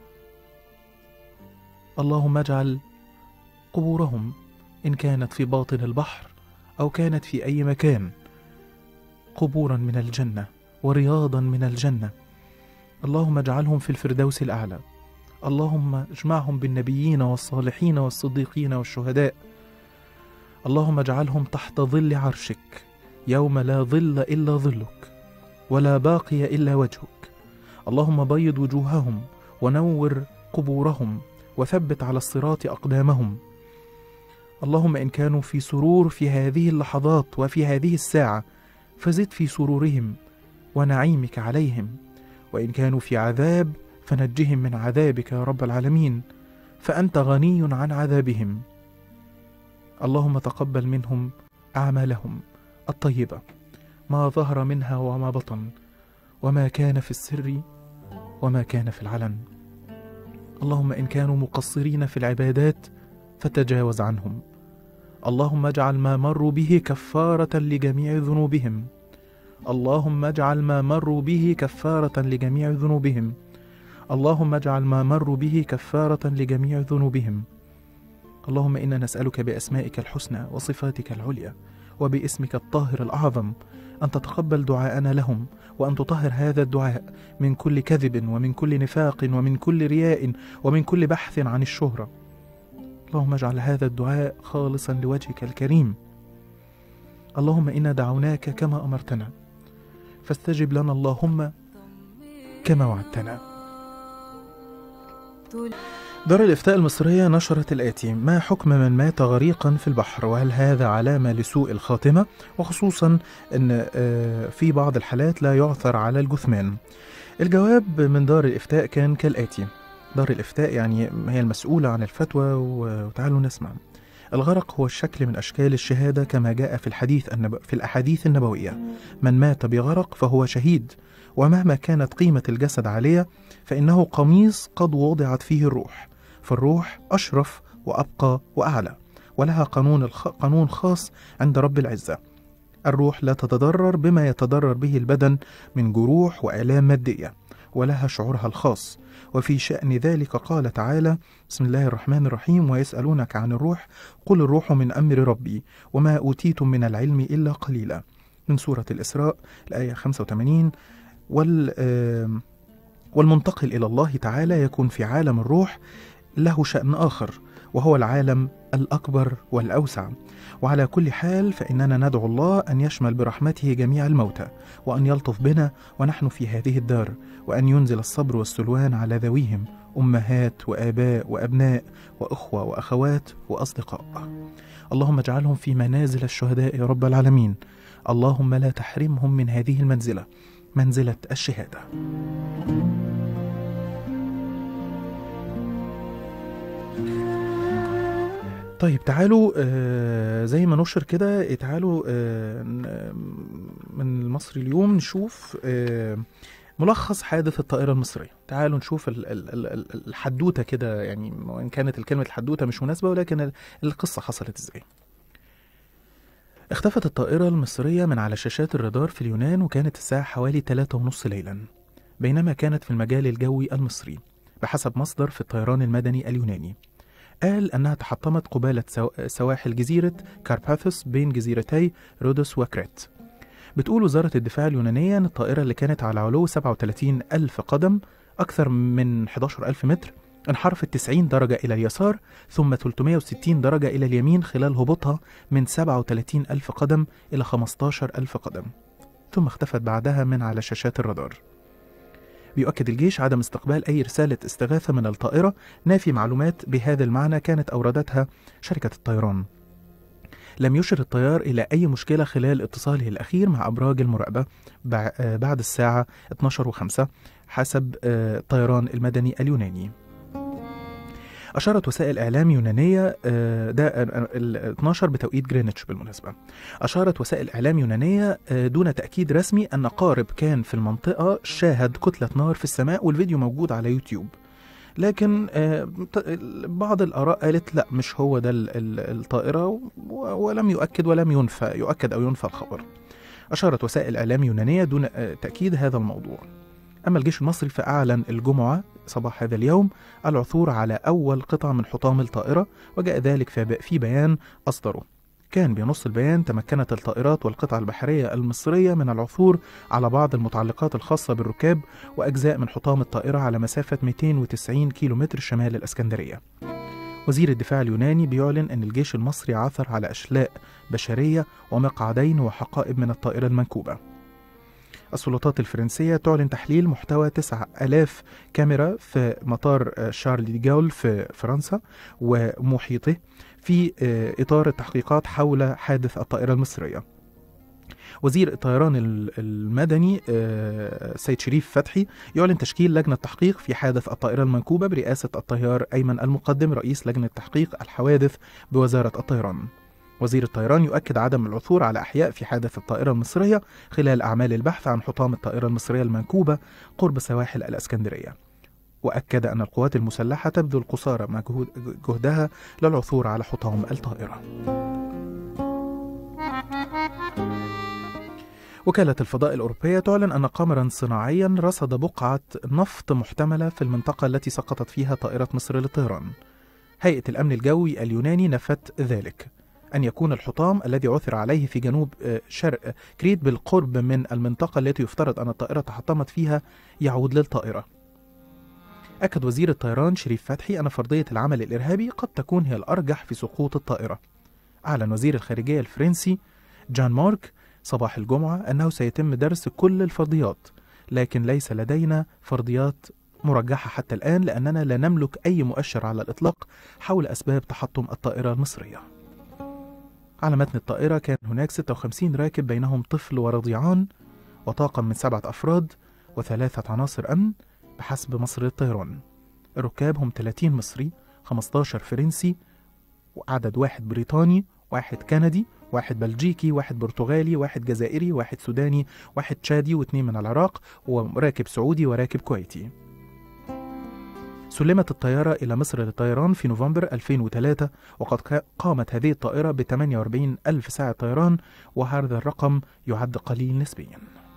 اللهم اجعل قبورهم ان كانت في باطن البحر او كانت في اي مكان قبورا من الجنه ورياضا من الجنه اللهم اجعلهم في الفردوس الاعلى اللهم اجمعهم بالنبيين والصالحين والصديقين والشهداء اللهم اجعلهم تحت ظل عرشك يوم لا ظل الا ظلك ولا باقي الا وجهك اللهم بيض وجوههم ونور قبورهم وثبت على الصراط اقدامهم اللهم ان كانوا في سرور في هذه اللحظات وفي هذه الساعه فزد في سرورهم ونعيمك عليهم وان كانوا في عذاب فنجهم من عذابك يا رب العالمين فانت غني عن عذابهم اللهم تقبل منهم اعمالهم الطيبه ما ظهر منها وما بطن وما كان في السر وما كان في العلن اللهم ان كانوا مقصرين في العبادات فتجاوز عنهم اللهم اجعل ما مروا به كفاره لجميع ذنوبهم اللهم اجعل ما مروا به كفاره لجميع ذنوبهم اللهم اجعل ما مروا به كفاره لجميع ذنوبهم اللهم انا نسالك باسمائك الحسنى وصفاتك العليا وباسمك الطاهر الاعظم ان تتقبل دعاءنا لهم وان تطهر هذا الدعاء من كل كذب ومن كل نفاق ومن كل رياء ومن كل بحث عن الشهره اللهم اجعل هذا الدعاء خالصا لوجهك الكريم اللهم انا دعوناك كما امرتنا فاستجب لنا اللهم كما وعدتنا دار الإفتاء المصرية نشرت الآتي ما حكم من مات غريقا في البحر وهل هذا علامة لسوء الخاتمة وخصوصا أن آه، في بعض الحالات لا يعثر على الجثمان الجواب من دار الإفتاء كان كالآتي دار الإفتاء يعني هي المسؤولة عن الفتوى و- وتعالوا نسمع الغرق هو الشكل من أشكال الشهادة كما جاء في الحديث النب... في الأحاديث النبوية من مات بغرق فهو شهيد ومهما كانت قيمة الجسد عالية فإنه قميص قد وضعت فيه الروح فالروح أشرف وأبقى وأعلى ولها قانون الخ... قانون خاص عند رب العزة الروح لا تتضرر بما يتضرر به البدن من جروح وآلام مادية ولها شعورها الخاص وفي شأن ذلك قال تعالى بسم الله الرحمن الرحيم ويسألونك عن الروح قل الروح من أمر ربي وما أوتيتم من العلم إلا قليلا من سورة الإسراء الآية 85 وال آم، والمنتقل إلى الله تعالى يكون في عالم الروح له شأن آخر وهو العالم الأكبر والأوسع وعلى كل حال فإننا ندعو الله أن يشمل برحمته جميع الموتى وأن يلطف بنا ونحن في هذه الدار وأن ينزل الصبر والسلوان على ذويهم أمهات وآباء وأبناء وأخوة وأخوات وأصدقاء اللهم اجعلهم في منازل الشهداء يا رب العالمين اللهم لا تحرمهم من هذه المنزلة منزلة الشهادة طيب تعالوا آه زي ما نشر كده تعالوا آه ن- من المصري اليوم نشوف آه ملخص حادث الطائرة المصرية تعالوا نشوف ال- ال- ال- ال- الحدوتة كده يعني وإن كانت الكلمة الحدوتة مش مناسبة ولكن ال- القصة حصلت إزاي اختفت الطائرة المصرية من على شاشات الرادار في اليونان وكانت الساعة حوالي 3 ونص ليلا بينما كانت في المجال الجوي المصري بحسب مصدر في الطيران المدني اليوناني قال أنها تحطمت قبالة سو- سواحل جزيرة كارباثوس بين جزيرتي رودوس وكريت بتقول وزارة الدفاع اليونانية أن الطائرة اللي كانت على علو 37 ألف قدم أكثر من 11 ألف متر انحرفت 90 درجة إلى اليسار ثم 360 درجة إلى اليمين خلال هبوطها من 37 ألف قدم إلى 15 ألف قدم ثم اختفت بعدها من على شاشات الرادار بيؤكد الجيش عدم استقبال أي رسالة استغاثة من الطائرة نافي معلومات بهذا المعنى كانت أوردتها شركة الطيران لم يشر الطيار إلى أي مشكلة خلال اتصاله الأخير مع أبراج المراقبة بع- آه، بعد الساعة 12:05 حسب آه، الطيران المدني اليوناني أشارت وسائل إعلام يونانية آه، ده آه، آه، ال 12 بتوقيت جرينتش بالمناسبة أشارت وسائل إعلام يونانية آه، دون تأكيد رسمي أن قارب كان في المنطقة شاهد كتلة نار في السماء والفيديو موجود على يوتيوب لكن آه، ت- بعض الآراء قالت لا مش هو ده ال- ال- الطائرة و- ولم يؤكد ولم ينفى يؤكد أو ينفى الخبر أشارت وسائل إعلام يونانية دون آه، تأكيد هذا الموضوع أما الجيش المصري فأعلن الجمعة صباح هذا اليوم العثور على أول قطعة من حطام الطائرة وجاء ذلك في ب- في بيان أصدره كان بنص البيان تمكنت الطائرات والقطع البحرية المصرية من العثور على بعض المتعلقات الخاصة بالركاب وأجزاء من حطام الطائرة على مسافة 290 كيلومتر شمال الإسكندرية وزير الدفاع اليوناني بيعلن أن الجيش المصري عثر على أشلاء بشرية ومقعدين وحقائب من الطائرة المنكوبة السلطات الفرنسية تعلن تحليل محتوى 9000 كاميرا في مطار آه، شارل دي جول في فرنسا ومحيطه في آه، إطار التحقيقات حول حادث الطائرة المصرية وزير الطيران ال- المدني آه، سيد شريف فتحي يعلن تشكيل لجنة تحقيق في حادث الطائرة المنكوبة برئاسة الطيار أيمن المقدم رئيس لجنة تحقيق الحوادث بوزارة الطيران وزير الطيران يؤكد عدم العثور على أحياء في حادث الطائرة المصرية خلال أعمال البحث عن حطام الطائرة المصرية المنكوبة قرب سواحل الإسكندرية وأكد أن القوات المسلحة تبذل قصارى مجهود جهدها للعثور على حطام الطائرة وكالة الفضاء الأوروبية تعلن أن قمرا صناعيا رصد بقعة نفط محتملة في المنطقة التي سقطت فيها طائرة مصر للطيران هيئة الأمن الجوي اليوناني نفت ذلك أن يكون الحطام الذي عثر عليه في جنوب آه، شرق كريت بالقرب من المنطقة التي يفترض أن الطائرة تحطمت فيها يعود للطائرة أكد وزير الطيران شريف فتحي أن فرضية العمل الإرهابي قد تكون هي الأرجح في سقوط الطائرة أعلن وزير الخارجية الفرنسي جان مارك صباح الجمعة أنه سيتم درس كل الفرضيات لكن ليس لدينا فرضيات مرجحة حتى الآن لأننا لا نملك أي مؤشر على الإطلاق حول أسباب تحطم الطائرة المصرية على متن الطائرة كان هناك 56 راكب بينهم طفل ورضيعان وطاقم من سبعة أفراد وثلاثة عناصر أمن بحسب مصر للطيران الركاب هم 30 مصري 15 فرنسي وعدد واحد بريطاني واحد كندي واحد بلجيكي واحد برتغالي واحد جزائري واحد سوداني واحد تشادي واثنين من العراق وراكب سعودي وراكب كويتي سلمت الطيارة إلى مصر للطيران في نوفمبر 2003 وقد كا- قامت هذه الطائرة ب 48 ألف ساعة طيران وهذا الرقم يعد قليل نسبيا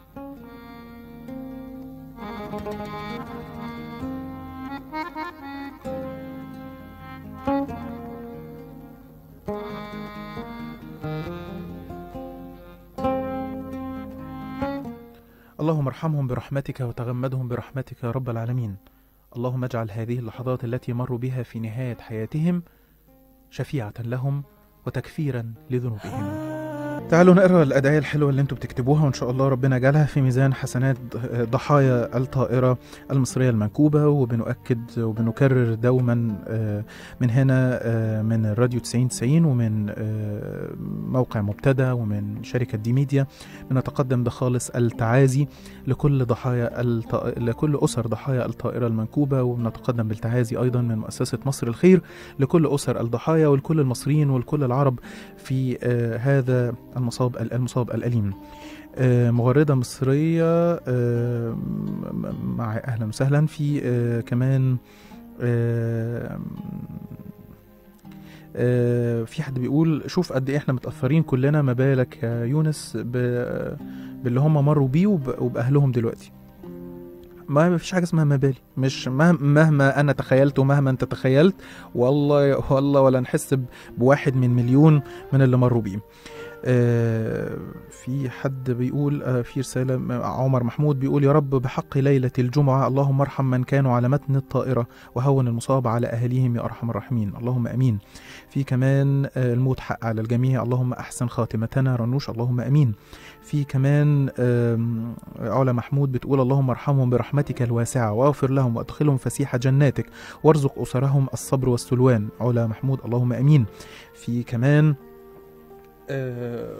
اللهم ارحمهم برحمتك وتغمدهم برحمتك يا رب العالمين اللهم اجعل هذه اللحظات التي مروا بها في نهاية حياتهم شفيعة لهم وتكفيرا لذنوبهم تعالوا نقرا الأدعية الحلوة اللي انتوا بتكتبوها وإن شاء الله ربنا يجعلها في ميزان حسنات ضحايا الطائرة المصرية المنكوبة وبنؤكد وبنكرر دوما آه، من هنا آه، من الراديو 9090 ومن آه، موقع مبتدى ومن شركة دي ميديا بنتقدم بخالص التعازي لكل ضحايا الط... لكل أسر ضحايا الطائرة المنكوبة وبنتقدم بالتعازي أيضا من مؤسسة مصر الخير لكل أسر الضحايا ولكل المصريين ولكل العرب في آه، هذا المصاب المصاب الأليم آه، مغردة مصرية آه، م- مع أهلا وسهلا في آه، كمان آه، آه، في حد بيقول شوف قد ايه احنا متأثرين كلنا ما بالك يا يونس ب- باللي هم مروا بيه وب- وبأهلهم دلوقتي ما فيش حاجة اسمها ما بالي مش مهما, مهما أنا تخيلت ومهما أنت تخيلت والله والله ولا نحس ب- بواحد من مليون من اللي مروا بيه آه، في حد بيقول آه، في رسالة م- عمر محمود بيقول يا رب بحق ليلة الجمعة اللهم ارحم من كانوا على متن الطائرة وهون المصاب على أهليهم يا أرحم الراحمين اللهم أمين في كمان آه، الموت حق على الجميع اللهم أحسن خاتمتنا رنوش اللهم أمين في كمان آم، علا محمود بتقول اللهم ارحمهم برحمتك الواسعة واغفر لهم وادخلهم فسيح جناتك وارزق أسرهم الصبر والسلوان علا محمود اللهم أمين في كمان آه،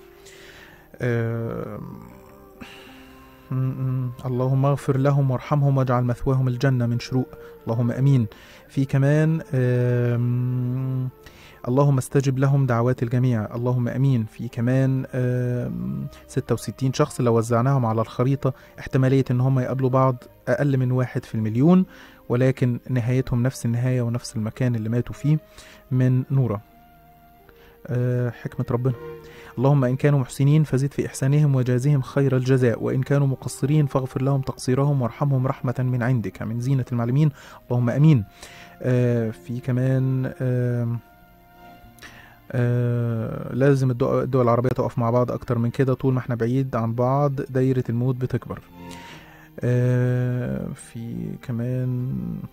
آه، م- م- اللهم اغفر لهم وارحمهم واجعل مثواهم الجنة من شروق اللهم أمين في كمان آم، اللهم استجب لهم دعوات الجميع اللهم امين في كمان آم، 66 شخص لو وزعناهم على الخريطه احتماليه ان هم يقابلوا بعض اقل من واحد في المليون ولكن نهايتهم نفس النهايه ونفس المكان اللي ماتوا فيه من نوره آه، حكمه ربنا اللهم إن كانوا محسنين فزد في إحسانهم وجازهم خير الجزاء وإن كانوا مقصرين فاغفر لهم تقصيرهم وارحمهم رحمة من عندك من زينة المعلمين اللهم أمين آه في كمان آه آه لازم الدول الدول العربية تقف مع بعض أكتر من كده طول ما احنا بعيد عن بعض دايرة الموت بتكبر آه في كمان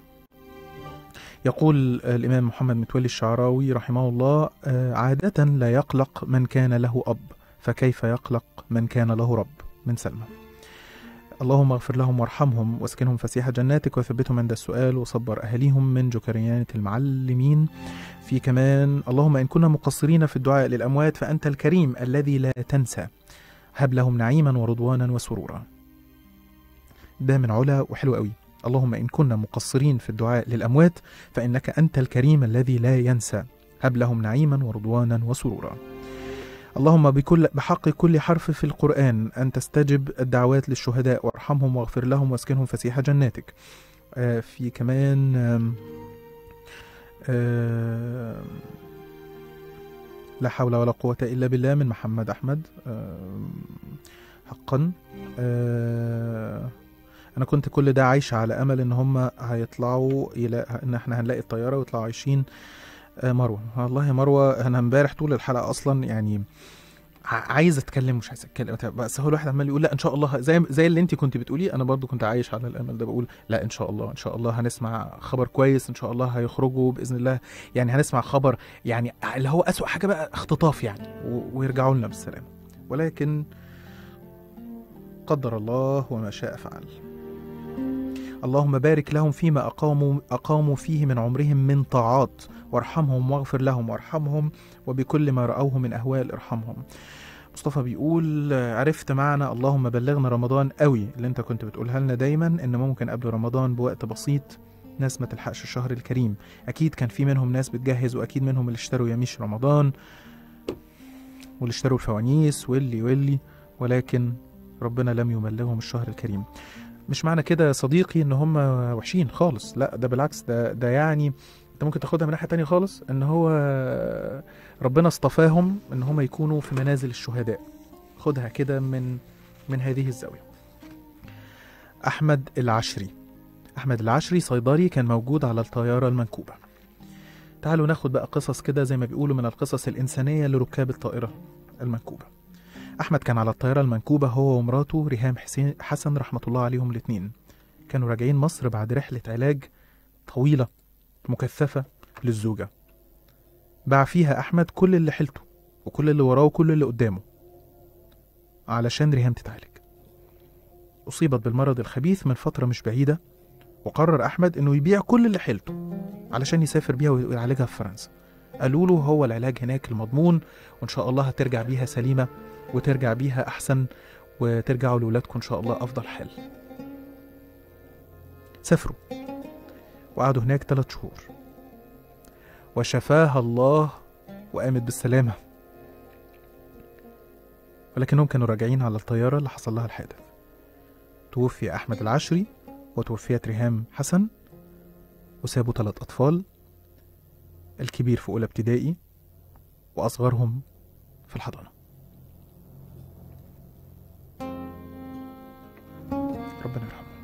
يقول الإمام محمد متولي الشعراوي رحمه الله آه عادة لا يقلق من كان له أب فكيف يقلق من كان له رب من سلمى اللهم اغفر لهم وارحمهم واسكنهم فسيح جناتك وثبتهم عند السؤال وصبر أهليهم من جكريانة المعلمين في كمان اللهم إن كنا مقصرين في الدعاء للأموات فأنت الكريم الذي لا تنسى هب لهم نعيما ورضوانا وسرورا ده من علا وحلو قوي اللهم إن كنا مقصرين في الدعاء للأموات فإنك أنت الكريم الذي لا ينسى هب لهم نعيما ورضوانا وسرورا اللهم بكل بحق كل حرف في القرآن أن تستجب الدعوات للشهداء وارحمهم واغفر لهم واسكنهم فسيح جناتك آه في كمان آم آم لا حول ولا قوة إلا بالله من محمد أحمد آم حقا آه انا كنت كل ده عايش على امل ان هم هيطلعوا الى ان احنا هنلاقي الطياره ويطلعوا عايشين آه، مروه والله يا مروه انا امبارح طول الحلقه اصلا يعني ع- عايز اتكلم مش عايز اتكلم بس هو الواحد عمال يقول لا ان شاء الله زي زي اللي انت كنت بتقولي انا برضو كنت عايش على الامل ده بقول لا ان شاء الله ان شاء الله هنسمع خبر كويس ان شاء الله هيخرجوا باذن الله يعني هنسمع خبر يعني اللي هو اسوأ حاجه بقى اختطاف يعني و- ويرجعوا لنا بالسلامه ولكن قدر الله وما شاء فعل اللهم بارك لهم فيما أقاموا, أقاموا فيه من عمرهم من طاعات وارحمهم واغفر لهم وارحمهم وبكل ما رأوه من أهوال ارحمهم مصطفى بيقول آه، عرفت معنى اللهم بلغنا رمضان قوي اللي انت كنت بتقولها لنا دايما ان ممكن قبل رمضان بوقت بسيط ناس ما تلحقش الشهر الكريم اكيد كان في منهم ناس بتجهز واكيد منهم اللي اشتروا يميش رمضان واللي اشتروا الفوانيس واللي واللي ولكن ربنا لم يبلغهم الشهر الكريم مش معنى كده يا صديقي ان هم وحشين خالص لا ده بالعكس ده ده يعني انت ممكن تاخدها من ناحيه تانية خالص ان هو ربنا اصطفاهم ان هم يكونوا في منازل الشهداء خدها كده من من هذه الزاويه احمد العشري احمد العشري صيدلي كان موجود على الطياره المنكوبه تعالوا ناخد بقى قصص كده زي ما بيقولوا من القصص الانسانيه لركاب الطائره المنكوبه احمد كان على الطياره المنكوبه هو ومراته ريهام حسين حسن رحمه الله عليهم الاثنين كانوا راجعين مصر بعد رحله علاج طويله مكثفه للزوجه باع فيها احمد كل اللي حيلته وكل اللي وراه وكل اللي قدامه علشان ريهام تتعالج اصيبت بالمرض الخبيث من فتره مش بعيده وقرر احمد انه يبيع كل اللي حيلته علشان يسافر بيها ويعالجها في فرنسا قالوا له هو العلاج هناك المضمون وان شاء الله هترجع بيها سليمه وترجع بيها احسن وترجعوا لاولادكم ان شاء الله افضل حال سافروا وقعدوا هناك ثلاث شهور وشفاها الله وقامت بالسلامة ولكنهم كانوا راجعين على الطيارة اللي حصل لها الحادث توفي أحمد العشري وتوفيت ريهام حسن وسابوا ثلاث أطفال الكبير في أولى ابتدائي وأصغرهم في الحضانة ربنا يرحمه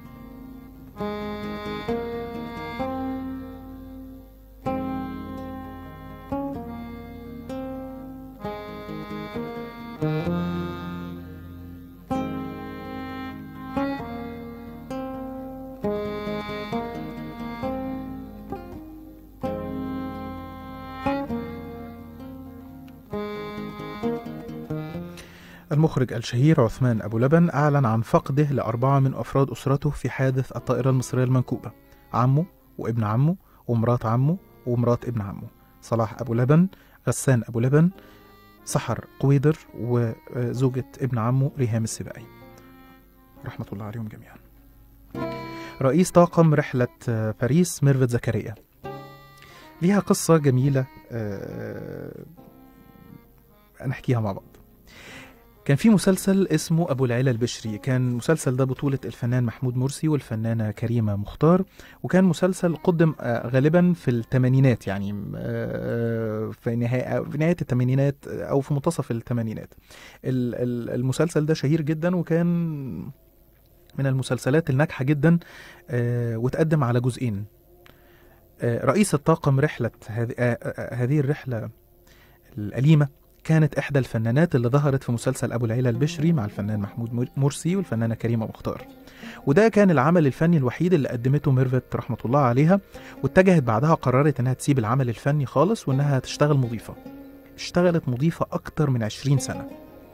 المخرج الشهير عثمان أبو لبن أعلن عن فقده لأربعة من أفراد أسرته في حادث الطائرة المصرية المنكوبة عمه وابن عمه ومرات عمه ومرات ابن عمه صلاح أبو لبن غسان أبو لبن سحر قويدر وزوجة ابن عمه ريهام السباعي رحمة الله عليهم جميعا رئيس طاقم رحلة آه، باريس ميرفت زكريا ليها قصة جميلة آه، نحكيها مع بعض كان في مسلسل اسمه أبو العلا البشري كان المسلسل ده بطولة الفنان محمود مرسي والفنانة كريمة مختار وكان مسلسل قدم آه، غالبا في الثمانينات يعني آه، في نهاية في نهاية الثمانينات أو في منتصف الثمانينات ال- ال- المسلسل ده شهير جدا وكان من المسلسلات الناجحة جدا آه، وتقدم على جزئين آه، رئيس الطاقم رحلة هذه آه، آه، هذه الرحلة الأليمة كانت إحدى الفنانات اللي ظهرت في مسلسل أبو العيلة البشري مع الفنان محمود مر- مرسي والفنانة كريمة مختار وده كان العمل الفني الوحيد اللي قدمته ميرفت رحمة الله عليها واتجهت بعدها قررت إنها تسيب العمل الفني خالص وإنها تشتغل مضيفة اشتغلت مضيفة أكتر من 20 سنة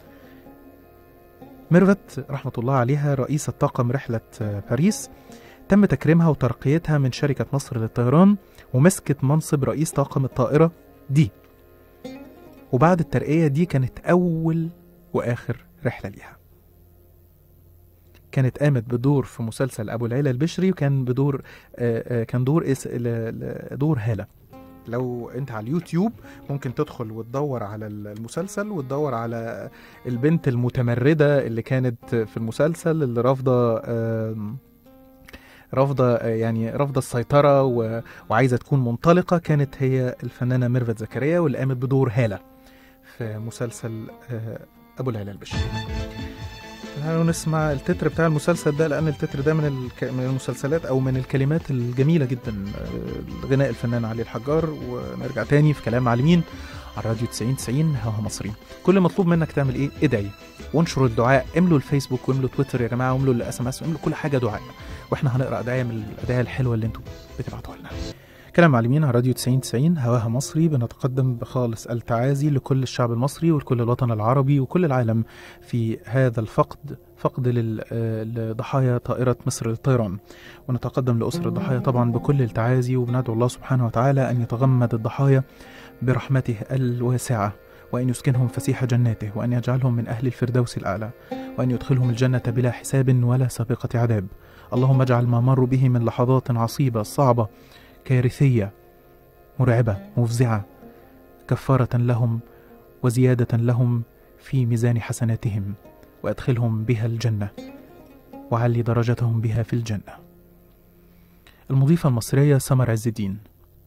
ميرفت رحمة الله عليها رئيسة طاقم رحلة آه، باريس تم تكريمها وترقيتها من شركة مصر للطيران ومسكت منصب رئيس طاقم الطائرة دي وبعد الترقية دي كانت أول وآخر رحلة ليها كانت قامت بدور في مسلسل أبو العيلة البشري وكان بدور آه، آه، كان دور اس... ل- ل- دور هالة لو انت على اليوتيوب ممكن تدخل وتدور على المسلسل وتدور على البنت المتمردة اللي كانت في المسلسل اللي رافضة آم، رافضة آه، يعني رافضة السيطرة و... وعايزة تكون منطلقة كانت هي الفنانة ميرفت زكريا واللي قامت بدور هالة في مسلسل آه، أبو العلا البشري تعالوا نسمع التتر بتاع المسلسل ده لأن التتر ده من الك... من المسلسلات أو من الكلمات الجميلة جدا آه، غناء الفنان علي الحجار ونرجع تاني في كلام معلمين على راديو 90 90 هوا مصري كل مطلوب منك تعمل ايه ادعي وانشروا الدعاء املوا الفيسبوك واملوا تويتر يا جماعه واملوا الاس ام اس واملوا كل حاجه دعاء واحنا هنقرا ادعيه من الادعيه الحلوه اللي انتوا بتبعتوها لنا كلام معلمين على راديو 90 90 هواها مصري بنتقدم بخالص التعازي لكل الشعب المصري ولكل الوطن العربي وكل العالم في هذا الفقد فقد لل- آه، لضحايا طائرة مصر للطيران ونتقدم لأسر الضحايا طبعا بكل التعازي وبندعو الله سبحانه وتعالى أن يتغمد الضحايا برحمته الواسعة وأن يسكنهم فسيح جناته وأن يجعلهم من أهل الفردوس الأعلى وأن يدخلهم الجنة بلا حساب ولا سابقة عذاب اللهم اجعل ما مروا به من لحظات عصيبة صعبة كارثية مرعبة مفزعة كفارة لهم وزيادة لهم في ميزان حسناتهم وأدخلهم بها الجنة وعلي درجتهم بها في الجنة المضيفة المصرية سمر عز الدين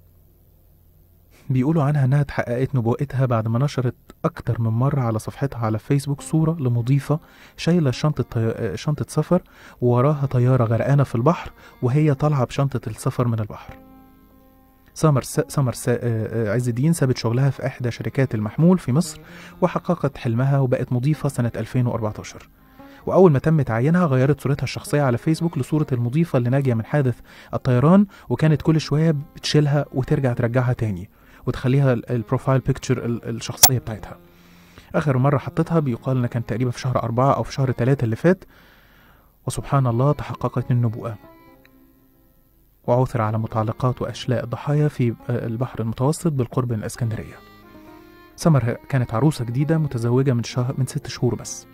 بيقولوا عنها انها اتحققت نبوءتها بعد ما نشرت اكتر من مره على صفحتها على فيسبوك صوره لمضيفه شايله شنطه طي... شنطه سفر ووراها طياره غرقانه في البحر وهي طالعه بشنطه السفر من البحر سمر س... سمر س... آه، آه، عز الدين سابت شغلها في احدى شركات المحمول في مصر وحققت حلمها وبقت مضيفه سنه 2014 واول ما تم تعيينها غيرت صورتها الشخصيه على فيسبوك لصوره المضيفه اللي ناجيه من حادث الطيران وكانت كل شويه بتشيلها وترجع ترجعها تاني وتخليها ال- البروفايل بيكتشر ال- الشخصيه بتاعتها اخر مره حطيتها بيقال انها كانت تقريبا في شهر أربعة او في شهر ثلاثة اللي فات وسبحان الله تحققت النبوءه وعثر على متعلقات واشلاء الضحايا في آه، البحر المتوسط بالقرب من الاسكندريه سمر كانت عروسه جديده متزوجه من شهر من ست شهور بس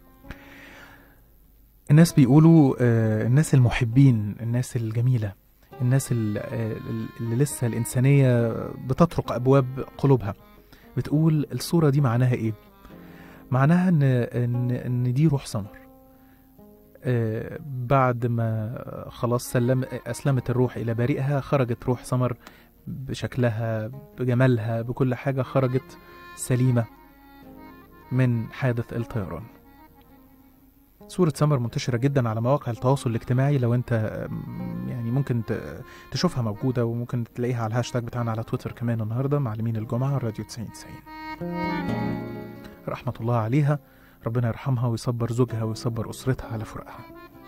الناس بيقولوا آه، الناس المحبين الناس الجميلة الناس ال- آه، اللي لسه الإنسانية بتطرق أبواب قلوبها بتقول الصورة دي معناها إيه؟ معناها إن إن إن دي روح سمر آه، بعد ما خلاص سلم أسلمت الروح إلى بارئها خرجت روح سمر بشكلها بجمالها بكل حاجة خرجت سليمة من حادث الطيران صورة سمر منتشرة جدا على مواقع التواصل الاجتماعي لو انت أم، يعني ممكن ت- تشوفها موجودة وممكن تلاقيها على الهاشتاج بتاعنا على تويتر كمان النهاردة معلمين الجمعة راديو 90 90 رحمة الله عليها ربنا يرحمها ويصبر زوجها ويصبر أسرتها على فراقها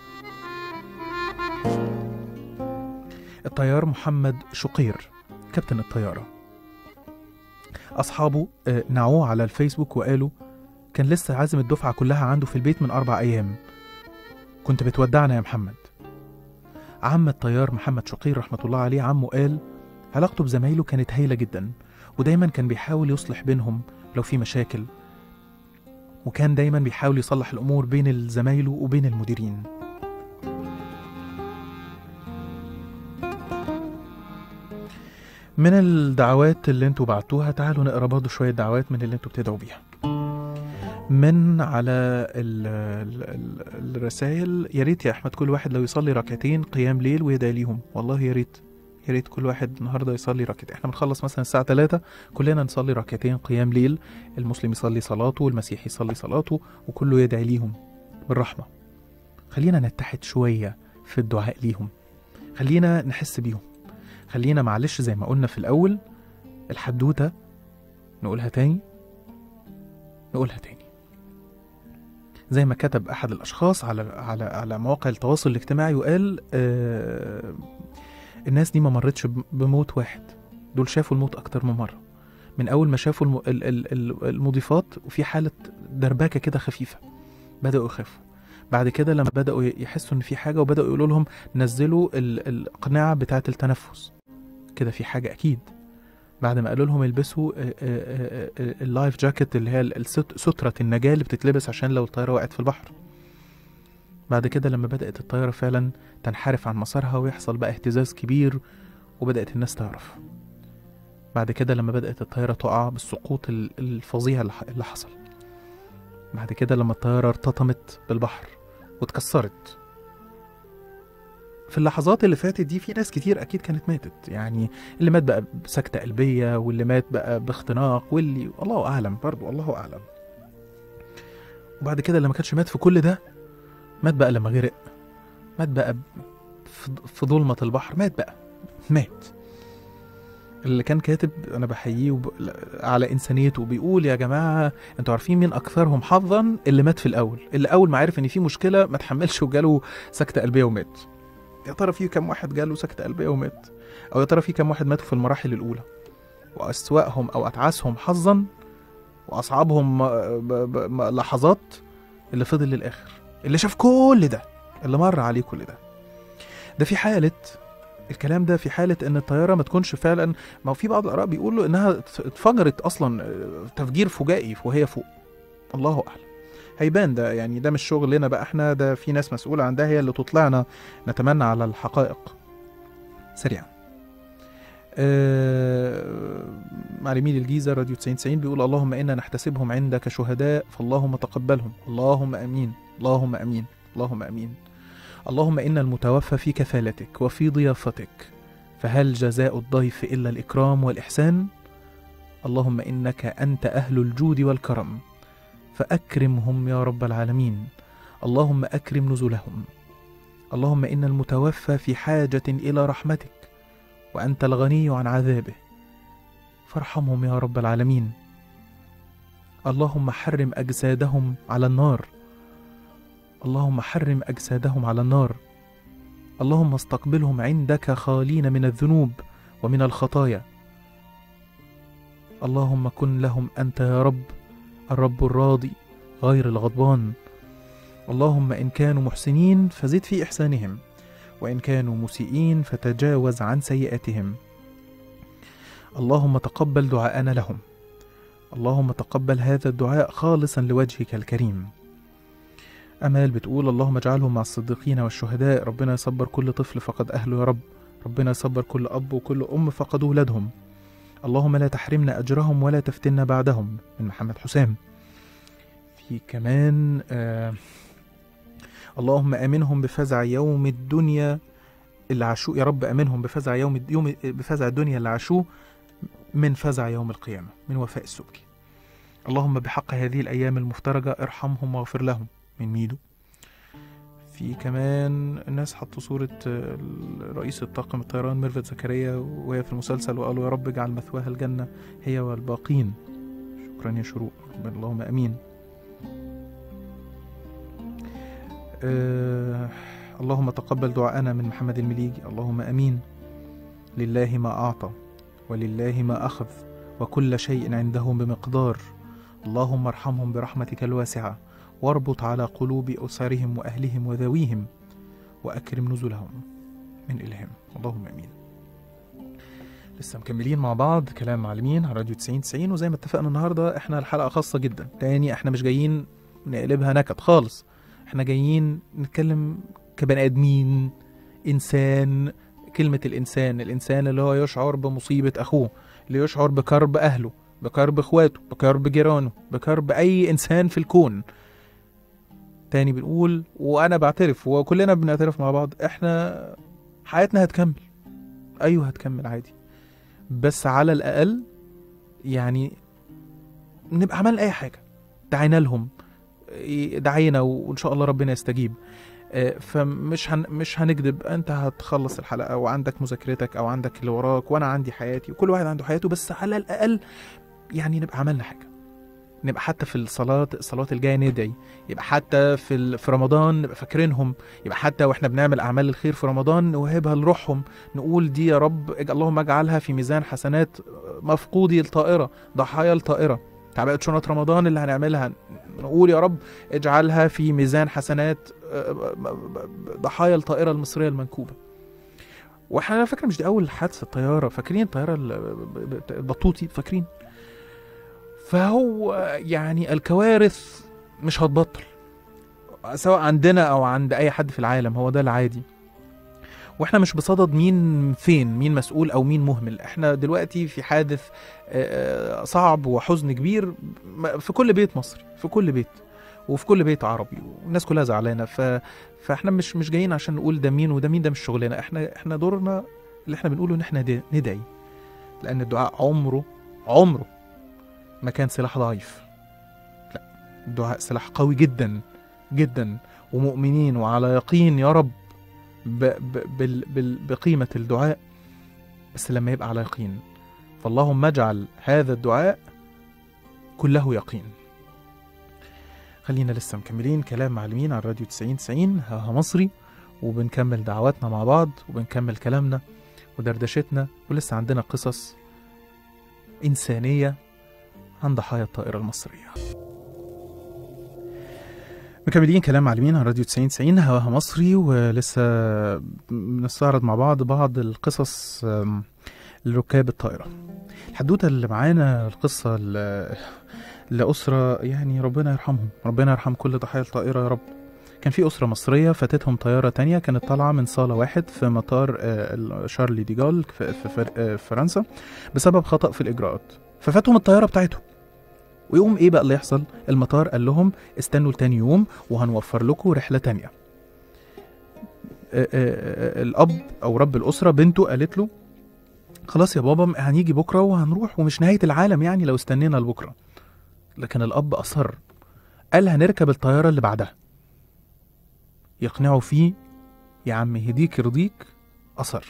الطيار محمد شقير كابتن الطيارة أصحابه آه، نعوه على الفيسبوك وقالوا كان لسه عازم الدفعة كلها عنده في البيت من أربع أيام كنت بتودعنا يا محمد عم الطيار محمد شقير رحمة الله عليه عمه قال علاقته بزمايله كانت هايلة جدا ودايما كان بيحاول يصلح بينهم لو في مشاكل وكان دايما بيحاول يصلح الأمور بين زمايله وبين المديرين من الدعوات اللي انتوا بعتوها تعالوا نقرا برضه شويه دعوات من اللي انتوا بتدعوا بيها من على ال ال ال الرسائل يا ريت يا احمد كل واحد لو يصلي ركعتين قيام ليل ويدعي ليهم والله يا ريت يا ريت كل واحد النهارده يصلي ركعتين احنا بنخلص مثلا الساعه 3 كلنا نصلي ركعتين قيام ليل المسلم يصلي صلاته والمسيحي يصلي صلاته وكله يدعي ليهم بالرحمه خلينا نتحد شويه في الدعاء ليهم خلينا نحس بيهم خلينا معلش زي ما قلنا في الأول الحدوتة نقولها تاني نقولها تاني زي ما كتب أحد الأشخاص على على على مواقع التواصل الاجتماعي وقال آه الناس دي ما مرتش بموت واحد دول شافوا الموت أكتر من مرة من أول ما شافوا الم... ال- ال- ال- المضيفات وفي حالة دربكة كده خفيفة بدأوا يخافوا بعد كده لما بدأوا يحسوا إن في حاجة وبدأوا يقولوا لهم نزلوا ال- الأقنعة بتاعة التنفس كده في حاجة أكيد بعد ما قالوا لهم البسوا آه، آه، آه، اللايف جاكيت اللي هي الست- سترة النجاة اللي بتتلبس عشان لو الطيارة وقعت في البحر بعد كده لما بدأت الطيارة فعلا تنحرف عن مسارها ويحصل بقى اهتزاز كبير وبدأت الناس تعرف بعد كده لما بدأت الطيارة تقع بالسقوط ال- الفظيع اللي ح- اللي حصل بعد كده لما الطيارة ارتطمت بالبحر واتكسرت في اللحظات اللي فاتت دي في ناس كتير اكيد كانت ماتت يعني اللي مات بقى بسكتة قلبية واللي مات بقى باختناق واللي الله اعلم برضو الله اعلم وبعد كده اللي ما كانش مات في كل ده مات بقى لما غرق مات بقى في- في ظلمة البحر مات بقى مات اللي كان كاتب انا بحييه وب... على انسانيته وبيقول يا جماعه انتوا عارفين مين اكثرهم حظا اللي مات في الاول اللي اول ما عرف ان في مشكله ما تحملش وجاله سكته قلبيه ومات يا ترى في كم واحد جاله سكته قلبيه ومات او يا ترى في كم واحد ماتوا في المراحل الاولى واسواهم او اتعسهم حظا واصعبهم ب... ب... ب... لحظات اللي فضل للاخر اللي شاف كل ده اللي مر عليه كل ده ده في حاله الكلام ده في حاله ان الطياره ما تكونش فعلا ما هو في بعض الاراء بيقولوا انها اتفجرت اصلا آه، تفجير فجائي وهي فوق الله اعلم هيبان ده يعني ده مش شغلنا بقى احنا ده في ناس مسؤوله عن ده هي اللي تطلعنا نتمنى على الحقائق سريعا آه، معلمين الجيزه راديو 90 90 بيقول اللهم انا نحتسبهم عندك شهداء فاللهم تقبلهم اللهم امين اللهم امين اللهم امين اللهم إن المتوفى في كفالتك وفي ضيافتك فهل جزاء الضيف إلا الإكرام والإحسان؟ اللهم إنك أنت أهل الجود والكرم فأكرمهم يا رب العالمين اللهم أكرم نزلهم اللهم إن المتوفى في حاجة إلى رحمتك وأنت الغني عن عذابه فارحمهم يا رب العالمين اللهم حرم أجسادهم على النار اللهم حرم أجسادهم على النار اللهم استقبلهم عندك خالين من الذنوب ومن الخطايا اللهم كن لهم أنت يا رب الرب الراضي غير الغضبان اللهم إن كانوا محسنين فزد في إحسانهم وإن كانوا مسيئين فتجاوز عن سيئاتهم اللهم تقبل دعاءنا لهم اللهم تقبل هذا الدعاء خالصا لوجهك الكريم أمال بتقول اللهم اجعلهم مع الصديقين والشهداء ربنا يصبر كل طفل فقد أهله يا رب ربنا يصبر كل أب وكل أم فقدوا ولادهم اللهم لا تحرمنا أجرهم ولا تفتنا بعدهم من محمد حسام في كمان آه اللهم آمنهم بفزع يوم الدنيا اللي عاشوه يا رب آمنهم بفزع يوم يوم بفزع الدنيا اللي عاشوه من فزع يوم القيامة من وفاء السبكي اللهم بحق هذه الأيام المفترجة ارحمهم واغفر لهم من ميدو في كمان الناس حطوا صورة آه، رئيس الطاقم الطيران ميرفت زكريا وهي في المسلسل وقالوا يا رب اجعل مثواها الجنة هي والباقين شكرا يا شروق ربنا اللهم امين آه اللهم تقبل دعاءنا من محمد المليجي اللهم امين لله ما اعطى ولله ما اخذ وكل شيء عنده بمقدار اللهم ارحمهم برحمتك الواسعة واربط على قلوب أسرهم وأهلهم وذويهم وأكرم نزلهم من إلهم اللهم أمين لسه مكملين مع بعض كلام معلمين على راديو 90 90 وزي ما اتفقنا النهارده احنا الحلقه خاصه جدا تاني احنا مش جايين نقلبها نكد خالص احنا جايين نتكلم كبني ادمين انسان كلمه الانسان الانسان اللي هو يشعر بمصيبه اخوه اللي يشعر بكرب اهله بكرب اخواته بكرب جيرانه بكرب اي انسان في الكون تاني بنقول وانا بعترف وكلنا بنعترف مع بعض احنا حياتنا هتكمل ايوه هتكمل عادي بس على الاقل يعني نبقى عملنا اي حاجه دعينا لهم إيه، دعينا وان شاء الله ربنا يستجيب آه، فمش هن مش هنكذب انت هتخلص الحلقه وعندك مذاكرتك او عندك اللي وراك وانا عندي حياتي وكل واحد عنده حياته بس على الاقل يعني نبقى عملنا حاجه نبقى حتى في الصلاة الصلوات الجاية ندعي يبقى حتى في ال... في رمضان نبقى فاكرينهم يبقى حتى واحنا بنعمل أعمال الخير في رمضان نوهبها لروحهم نقول دي يا رب اج- اللهم اجعلها في ميزان حسنات مفقودي الطائرة ضحايا الطائرة تعبئة شنط رمضان اللي هنعملها نقول يا رب اجعلها في ميزان حسنات آه، ضحايا الطائرة المصرية المنكوبة واحنا على فكرة مش دي أول حادثة طيارة فاكرين الطيارة ال- البطوطي فاكرين فهو يعني الكوارث مش هتبطل سواء عندنا او عند اي حد في العالم هو ده العادي واحنا مش بصدد مين فين مين مسؤول او مين مهمل احنا دلوقتي في حادث آه، آه، صعب وحزن كبير م- في كل بيت مصري في كل بيت وفي كل بيت عربي والناس كلها زعلانه ف... فاحنا مش مش جايين عشان نقول ده مين وده مين ده مش شغلنا احنا احنا دورنا اللي احنا بنقوله ان احنا د- ندعي لان الدعاء عمره عمره ما كان سلاح ضعيف لا الدعاء سلاح قوي جدا جدا ومؤمنين وعلى يقين يا رب ب ب بال بال بقيمة الدعاء بس لما يبقى على يقين فاللهم اجعل هذا الدعاء كله يقين خلينا لسه مكملين كلام معلمين على راديو 90 90 هاها مصري وبنكمل دعواتنا مع بعض وبنكمل كلامنا ودردشتنا ولسه عندنا قصص إنسانية عن ضحايا الطائرة المصرية مكملين كلام معلمين على راديو 90 90 هواها مصري ولسه بنستعرض مع بعض بعض القصص آم، لركاب الطائرة الحدوتة اللي معانا القصة ل- لأسرة يعني ربنا يرحمهم ربنا يرحم كل ضحايا الطائرة يا رب كان في أسرة مصرية فاتتهم طيارة تانية كانت طالعة من صالة واحد في مطار آه، شارلي ديجال في في فر- آه، في فرنسا بسبب خطأ في الإجراءات ففاتهم الطيارة بتاعتهم ويقوم ايه بقى اللي يحصل المطار قال لهم استنوا لتاني يوم وهنوفر لكم رحله تانية آه، آه، آه، الاب او رب الاسره بنته قالت له خلاص يا بابا هنيجي بكره وهنروح ومش نهايه العالم يعني لو استنينا لبكره لكن الاب اصر قال هنركب الطياره اللي بعدها يقنعوا فيه يا عم يهديك يرضيك اصر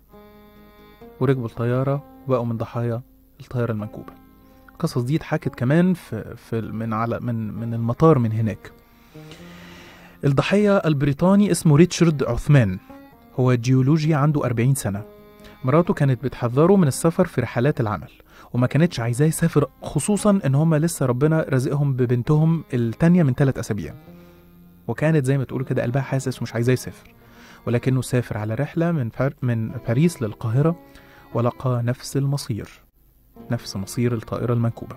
وركبوا الطياره وبقوا من ضحايا الطياره المنكوبه القصص دي اتحكت كمان في, في من على من من المطار من هناك الضحية البريطاني اسمه ريتشارد عثمان هو جيولوجي عنده 40 سنة مراته كانت بتحذره من السفر في رحلات العمل وما كانتش عايزاه يسافر خصوصا ان هما لسه ربنا رزقهم ببنتهم التانية من ثلاث اسابيع وكانت زي ما تقولوا كده قلبها حاسس ومش عايزاه يسافر ولكنه سافر على رحلة من فر... من باريس للقاهرة ولقى نفس المصير نفس مصير الطائرة المنكوبة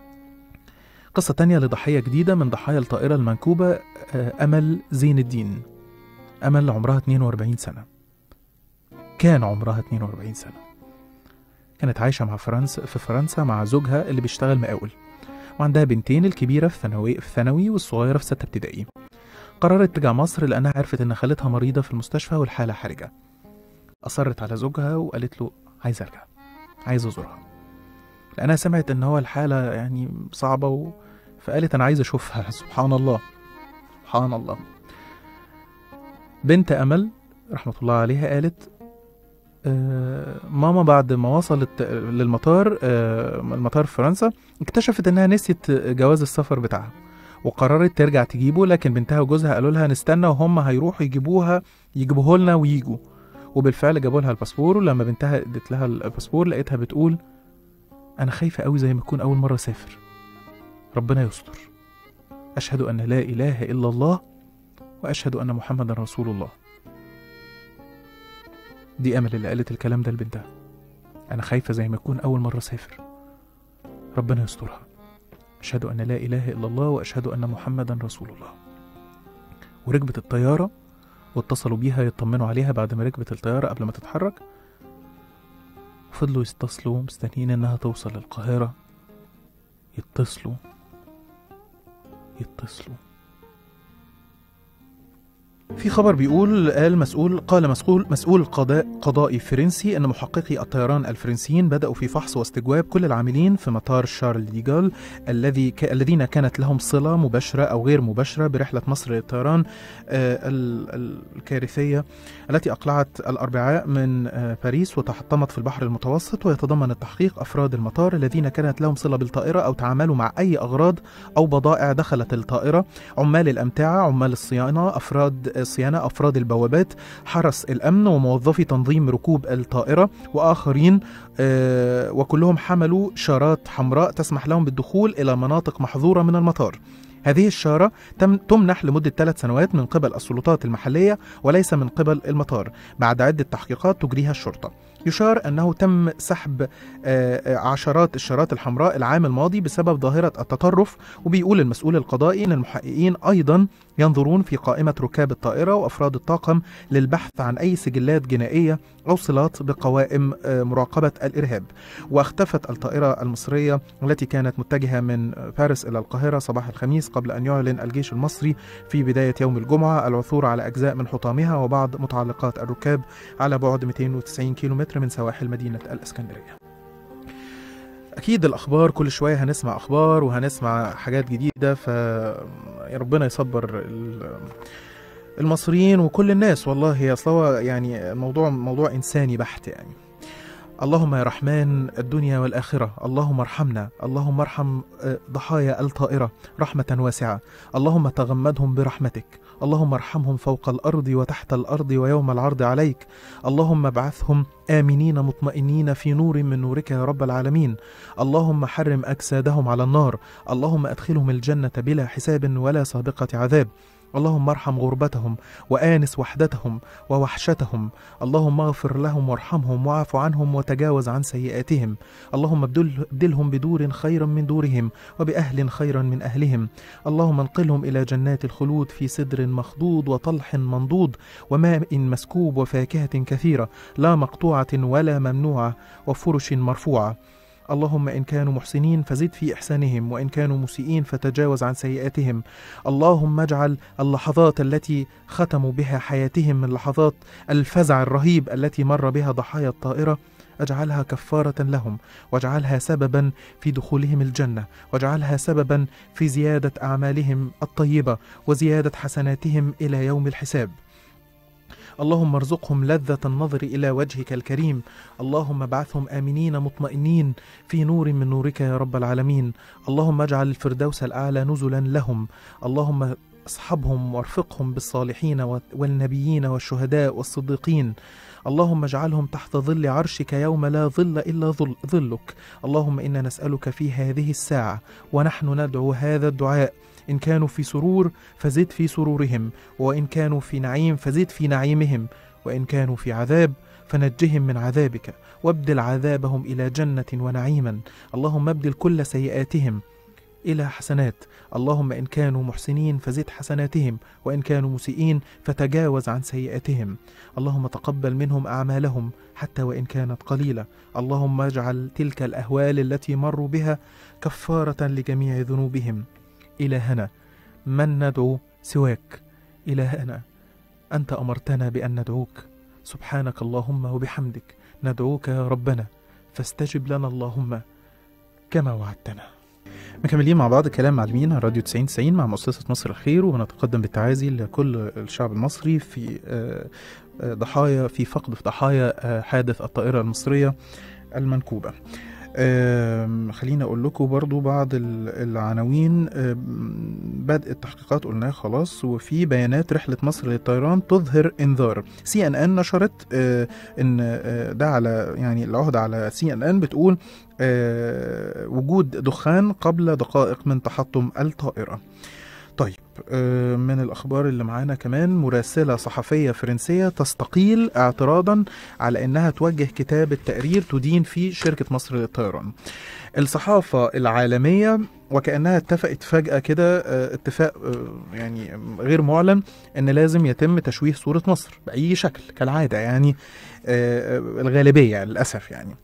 قصة تانية لضحية جديدة من ضحايا الطائرة المنكوبة آه، أمل زين الدين أمل عمرها 42 سنة كان عمرها 42 سنة كانت عايشة مع فرنسا في فرنسا مع زوجها اللي بيشتغل مقاول وعندها بنتين الكبيرة في ثانوي في ثانوي والصغيرة في ستة ابتدائي قررت ترجع مصر لأنها عرفت إن خالتها مريضة في المستشفى والحالة حرجة أصرت على زوجها وقالت له عايز أرجع عايز أزورها لأنها سمعت إن هو الحالة يعني صعبة و... فقالت أنا عايز أشوفها سبحان الله سبحان الله بنت أمل رحمة الله عليها قالت آه ماما بعد ما وصلت للمطار آه المطار في فرنسا اكتشفت إنها نسيت جواز السفر بتاعها وقررت ترجع تجيبه لكن بنتها وجوزها قالوا لها نستنى وهم هيروحوا يجيبوها يجيبوه لنا ويجوا وبالفعل جابوا لها الباسبور ولما بنتها ادت لها الباسبور لقيتها بتقول انا خايفه قوي زي ما اكون اول مره اسافر ربنا يستر أشهد أن لا إله إلا الله وأشهد أن محمدا رسول الله دي أمل اللي قالت الكلام ده لبنتها أنا خايفة زي ما أكون أول مرة أسافر ربنا يسترها أشهد أن لا إله إلا الله وأشهد أن محمدا رسول الله وركبت الطيارة واتصلوا بيها يطمنوا عليها بعد ما ركبت الطيارة قبل ما تتحرك فضلوا يتصلوا مستنيين إنها توصل للقاهرة يتصلوا يتصلوا في خبر بيقول قال مسؤول قال مسؤول مسؤول قضاء قضائي فرنسي ان محققي الطيران الفرنسيين بداوا في فحص واستجواب كل العاملين في مطار شارل ديغول الذي ك... الذين كانت لهم صله مباشره او غير مباشره برحله مصر للطيران آه ال... ال- الكارثيه التي اقلعت الاربعاء من آه باريس وتحطمت في البحر المتوسط ويتضمن التحقيق افراد المطار الذين كانت لهم صله بالطائره او تعاملوا مع اي اغراض او بضائع دخلت الطائره عمال الامتعه عمال الصيانه افراد الصيانه افراد البوابات حرس الامن وموظفي تنظيم ركوب الطائره واخرين آه، وكلهم حملوا شارات حمراء تسمح لهم بالدخول الى مناطق محظوره من المطار هذه الشارة تم تمنح لمدة ثلاث سنوات من قبل السلطات المحلية وليس من قبل المطار بعد عدة تحقيقات تجريها الشرطة يشار أنه تم سحب آه، آه، عشرات الشارات الحمراء العام الماضي بسبب ظاهرة التطرف وبيقول المسؤول القضائي أن المحققين أيضا ينظرون في قائمة ركاب الطائرة وأفراد الطاقم للبحث عن أي سجلات جنائية أو صلات بقوائم آه، مراقبة الإرهاب واختفت الطائرة المصرية التي كانت متجهة من باريس إلى القاهرة صباح الخميس قبل أن يعلن الجيش المصري في بداية يوم الجمعة العثور على أجزاء من حطامها وبعض متعلقات الركاب على بعد 290 كيلومتر من سواحل مدينة الإسكندرية أكيد الأخبار كل شوية هنسمع أخبار وهنسمع حاجات جديدة ف يا ربنا يصبر ال- المصريين وكل الناس والله أصل هو يعني موضوع موضوع إنساني بحت يعني اللهم يا رحمن الدنيا والآخرة اللهم ارحمنا اللهم ارحم آه، ضحايا الطائرة رحمة واسعة اللهم تغمدهم برحمتك اللهم ارحمهم فوق الأرض وتحت الأرض ويوم العرض عليك اللهم ابعثهم آمنين مطمئنين في نور من نورك يا رب العالمين اللهم حرم أجسادهم على النار اللهم أدخلهم الجنة بلا حساب ولا سابقة عذاب اللهم ارحم غربتهم وآنس وحدتهم ووحشتهم اللهم اغفر لهم وارحمهم واعف عنهم وتجاوز عن سيئاتهم اللهم ابدل- ابدلهم بدور خيرا من دورهم وبأهل خيرا من أهلهم اللهم انقلهم إلى جنات الخلود في سدر مخضود وطلح منضود وماء مسكوب وفاكهة كثيرة لا مقطوعة ولا ممنوعة وفرش مرفوعة اللهم إن كانوا محسنين فزد في إحسانهم وإن كانوا مسيئين فتجاوز عن سيئاتهم اللهم اجعل اللحظات التي ختموا بها حياتهم من لحظات الفزع الرهيب التي مر بها ضحايا الطائرة اجعلها كفارة لهم واجعلها سببا في دخولهم الجنة واجعلها سببا في زيادة أعمالهم الطيبة وزيادة حسناتهم إلى يوم الحساب اللهم ارزقهم لذة النظر إلى وجهك الكريم اللهم ابعثهم آمنين مطمئنين في نور من نورك يا رب العالمين اللهم اجعل الفردوس الأعلى نزلا لهم اللهم اصحبهم وارفقهم بالصالحين والنبيين والشهداء والصديقين اللهم اجعلهم تحت ظل عرشك يوم لا ظل الا ظل ظلك اللهم انا نسالك في هذه الساعه ونحن ندعو هذا الدعاء ان كانوا في سرور فزد في سرورهم وان كانوا في نعيم فزد في نعيمهم وان كانوا في عذاب فنجهم من عذابك وابدل عذابهم الى جنه ونعيما اللهم ابدل كل سيئاتهم إلى حسنات اللهم إن كانوا محسنين فزد حسناتهم وإن كانوا مسيئين فتجاوز عن سيئاتهم اللهم تقبل منهم أعمالهم حتى وإن كانت قليلة اللهم اجعل تلك الأهوال التي مروا بها كفارة لجميع ذنوبهم إلهنا من ندعو سواك إلهنا أنت أمرتنا بأن ندعوك سبحانك اللهم وبحمدك ندعوك يا ربنا فاستجب لنا اللهم كما وعدتنا مكملين مع بعض كلام معلمين على راديو 90 90 مع مؤسسة مصر الخير ونتقدم بالتعازي لكل الشعب المصري في آه، آه، ضحايا في فقد في ضحايا آه، حادث الطائرة المصرية المنكوبة آم، خليني اقول لكم برضو بعض ال- العناوين آم، بدء التحقيقات قلناها خلاص وفي بيانات رحله مصر للطيران تظهر انذار سي ان ان نشرت آه، ان آه، ده على يعني العهده على سي ان ان بتقول آه، وجود دخان قبل دقائق من تحطم الطائره طيب آه، من الأخبار اللي معانا كمان مراسلة صحفية فرنسية تستقيل اعتراضا على أنها توجه كتابة تقرير تدين فيه شركة مصر للطيران الصحافة العالمية وكأنها اتفقت فجأة كده آه، اتفاق آه، يعني غير معلن أن لازم يتم تشويه صورة مصر بأي شكل كالعادة يعني آه، آه، الغالبية للأسف يعني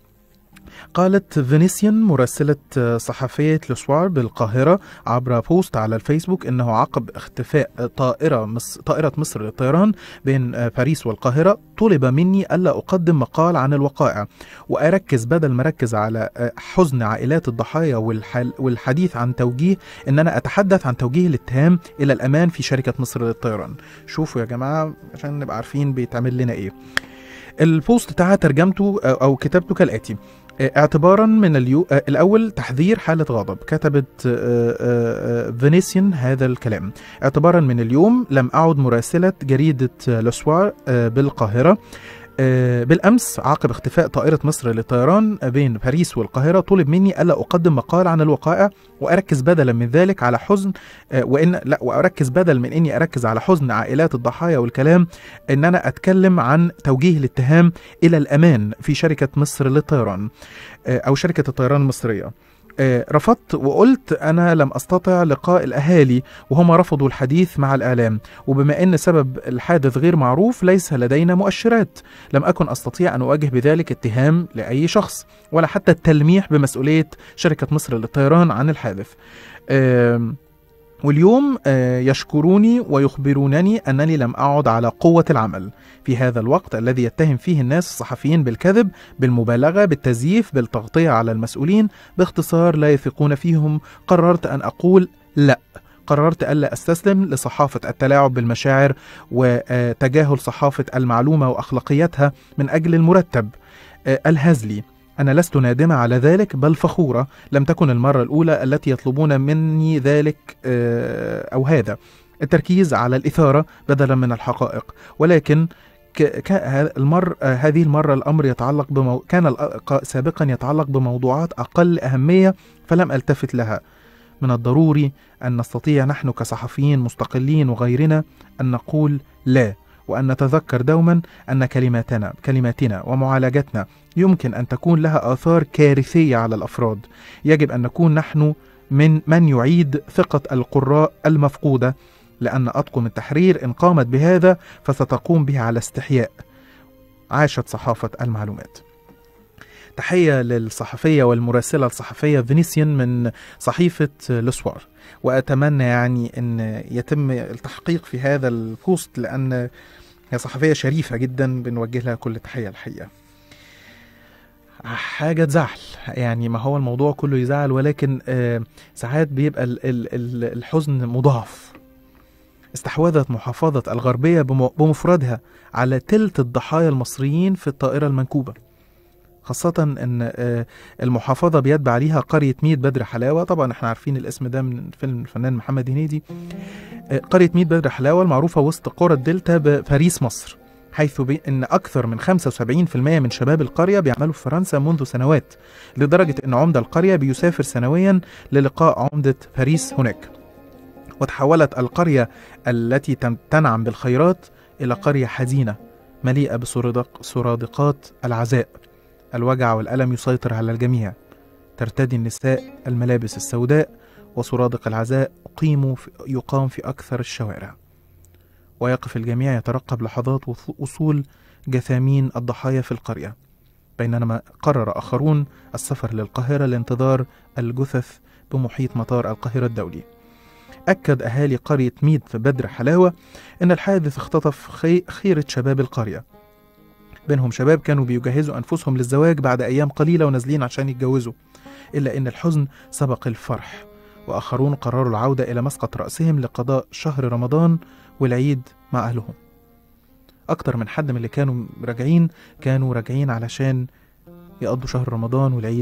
قالت فينيسيان مراسلة آه، صحفية لوسوار بالقاهرة عبر بوست على الفيسبوك انه عقب اختفاء طائرة مص... طائرة مصر للطيران بين آه، باريس والقاهرة طلب مني الا اقدم مقال عن الوقائع واركز بدل ما اركز على آه، حزن عائلات الضحايا والحل... والحديث عن توجيه ان انا اتحدث عن توجيه الاتهام الى الامان في شركة مصر للطيران شوفوا يا جماعة عشان نبقى عارفين بيتعمل لنا ايه البوست بتاعها ترجمته آه، او كتابته كالاتي آه، اعتبارا من اليو... آه، الاول تحذير حاله غضب كتبت آه، آه، آه، فينيسيان هذا الكلام اعتبارا من اليوم لم اعد مراسله جريده آه، لوسوار آه، بالقاهره آه، بالامس عقب اختفاء طائره مصر للطيران بين باريس والقاهره طلب مني الا اقدم مقال عن الوقائع واركز بدلا من ذلك على حزن آه، وان لا واركز بدل من اني اركز على حزن عائلات الضحايا والكلام ان انا اتكلم عن توجيه الاتهام الى الامان في شركه مصر للطيران آه، او شركه الطيران المصريه آه، رفضت وقلت انا لم استطع لقاء الاهالي وهم رفضوا الحديث مع الاعلام وبما ان سبب الحادث غير معروف ليس لدينا مؤشرات لم اكن استطيع ان اواجه بذلك اتهام لاي شخص ولا حتى التلميح بمسؤوليه شركه مصر للطيران عن الحادث آم، واليوم آه، يشكروني ويخبرونني انني لم اعد على قوه العمل في هذا الوقت الذي يتهم فيه الناس الصحفيين بالكذب بالمبالغه بالتزييف بالتغطيه على المسؤولين باختصار لا يثقون فيهم قررت ان اقول لا قررت الا استسلم لصحافه التلاعب بالمشاعر وتجاهل صحافه المعلومه واخلاقيتها من اجل المرتب آه، الهزلي أنا لست نادمة على ذلك بل فخورة لم تكن المرة الأولى التي يطلبون مني ذلك آه، أو هذا التركيز على الإثارة بدلا من الحقائق ولكن ك... ك... ه- المر... آه، هذه المرة الأمر يتعلق بمو... كان الأ- سابقا يتعلق بموضوعات أقل أهمية فلم ألتفت لها من الضروري أن نستطيع نحن كصحفيين مستقلين وغيرنا أن نقول لا وأن نتذكر دوما أن كلماتنا كلماتنا ومعالجتنا يمكن أن تكون لها آثار كارثية على الأفراد يجب أن نكون نحن من من يعيد ثقة القراء المفقودة لأن أطقم التحرير إن قامت بهذا فستقوم به على استحياء عاشت صحافة المعلومات تحية للصحفية والمراسلة الصحفية فينيسيان من صحيفة لوسوار وأتمنى يعني أن يتم التحقيق في هذا البوست لأن هي صحفية شريفة جدا بنوجه لها كل تحية الحقيقة حاجة تزعل يعني ما هو الموضوع كله يزعل ولكن آه، ساعات بيبقى ال- ال- ال- الحزن مضاعف استحوذت محافظة الغربية بم- بمفردها على تلت الضحايا المصريين في الطائرة المنكوبة خاصة ان آه، المحافظة بيتبع ليها قرية ميت بدر حلاوة طبعا احنا عارفين الاسم ده من فيلم الفنان محمد هنيدي آه، قرية ميت بدر حلاوة المعروفة وسط قرى الدلتا بباريس مصر حيث بي ان اكثر من 75% من شباب القرية بيعملوا في فرنسا منذ سنوات لدرجة ان عمدة القرية بيسافر سنويا للقاء عمدة باريس هناك وتحولت القرية التي تم- تنعم بالخيرات إلى قرية حزينة مليئة بسرادق سرادقات العزاء الوجع والألم يسيطر على الجميع ترتدي النساء الملابس السوداء وسرادق العزاء أقيم في يقام في أكثر الشوارع ويقف الجميع يترقب لحظات وص- وصول جثامين الضحايا في القرية بينما قرر آخرون السفر للقاهرة لانتظار الجثث بمحيط مطار القاهرة الدولي أكد أهالي قرية ميد في بدر حلاوة أن الحادث اختطف خي- خيرة شباب القرية بينهم شباب كانوا بيجهزوا أنفسهم للزواج بعد أيام قليلة ونازلين عشان يتجوزوا إلا أن الحزن سبق الفرح وآخرون قرروا العودة إلى مسقط رأسهم لقضاء شهر رمضان والعيد مع أهلهم أكتر من حد من اللي كانوا راجعين كانوا راجعين علشان يقضوا شهر رمضان والعيد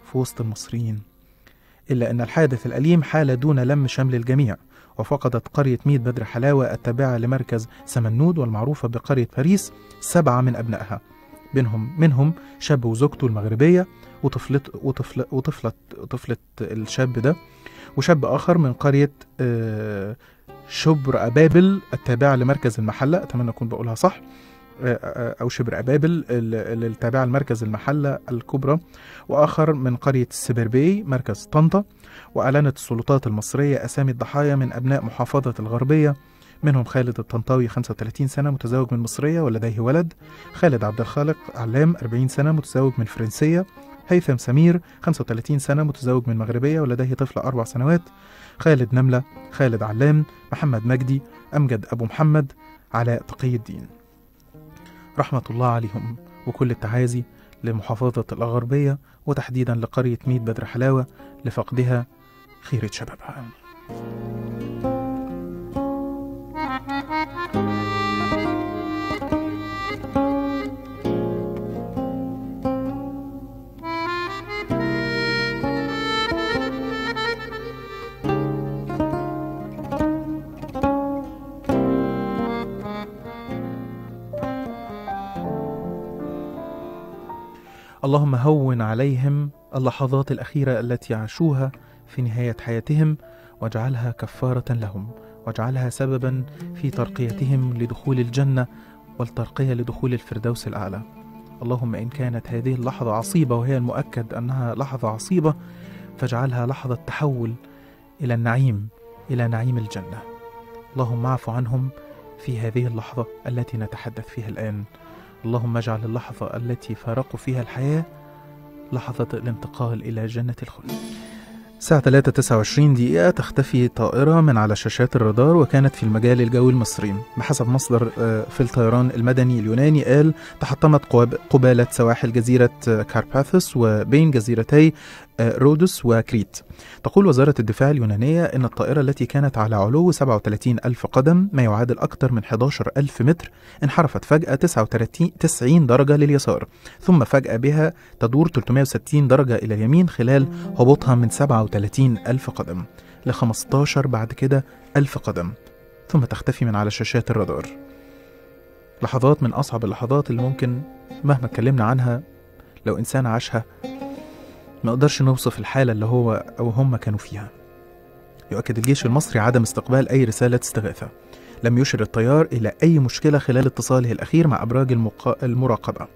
في وسط المصريين إلا أن الحادث الأليم حال دون لم شمل الجميع وفقدت قرية ميت بدر حلاوة التابعة لمركز سمنود والمعروفة بقرية باريس سبعة من أبنائها منهم منهم شاب وزوجته المغربية وطفلت وطفل وطفلة طفلة الشاب ده وشاب آخر من قرية آه، شبر أبابل التابعة لمركز المحلة أتمنى أكون بقولها صح آه، آه، أو شبر أبابل ال- ال- التابعة لمركز المحلة الكبرى وآخر من قرية السبربي مركز طنطا وأعلنت السلطات المصرية أسامي الضحايا من أبناء محافظة الغربية منهم خالد الطنطاوي 35 سنة متزوج من مصرية ولديه ولد خالد عبد الخالق علام 40 سنة متزوج من فرنسية هيثم سمير 35 سنة متزوج من مغربية ولديه طفل أربع سنوات خالد نملة خالد علام محمد مجدي أمجد أبو محمد علاء تقي الدين رحمة الله عليهم وكل التعازي لمحافظة الغربية وتحديدا لقرية ميت بدر حلاوة لفقدها خيرة شبابها اللهم هون عليهم اللحظات الأخيرة التي عاشوها في نهاية حياتهم واجعلها كفارة لهم واجعلها سببا في ترقيتهم لدخول الجنة والترقية لدخول الفردوس الأعلى اللهم إن كانت هذه اللحظة عصيبة وهي المؤكد أنها لحظة عصيبة فاجعلها لحظة تحول إلى النعيم إلى نعيم الجنة اللهم اعف عنهم في هذه اللحظة التي نتحدث فيها الآن اللهم اجعل اللحظة التي فارقوا فيها الحياة لحظة الانتقال إلى جنة الخلد الساعة 3:29 دقيقة تختفي طائرة من على شاشات الرادار وكانت في المجال الجوي المصري بحسب مصدر آه، في الطيران المدني اليوناني قال تحطمت قواب- قبالة سواحل جزيرة آه، كارباثوس وبين جزيرتي آه، رودوس وكريت تقول وزارة الدفاع اليونانية إن الطائرة التي كانت على علو 37 ألف قدم ما يعادل أكثر من 11 ألف متر انحرفت فجأة 39 90 درجة لليسار ثم فجأة بها تدور 360 درجة إلى اليمين خلال هبوطها من 37 ألف قدم ل 15 بعد كده ألف قدم ثم تختفي من على شاشات الرادار لحظات من أصعب اللحظات اللي ممكن مهما اتكلمنا عنها لو إنسان عاشها ما نقدرش نوصف الحالة اللي هو أو هم كانوا فيها يؤكد الجيش المصري عدم استقبال أي رسالة استغاثة لم يشر الطيار إلى أي مشكلة خلال اتصاله الأخير مع أبراج المقا... المراقبة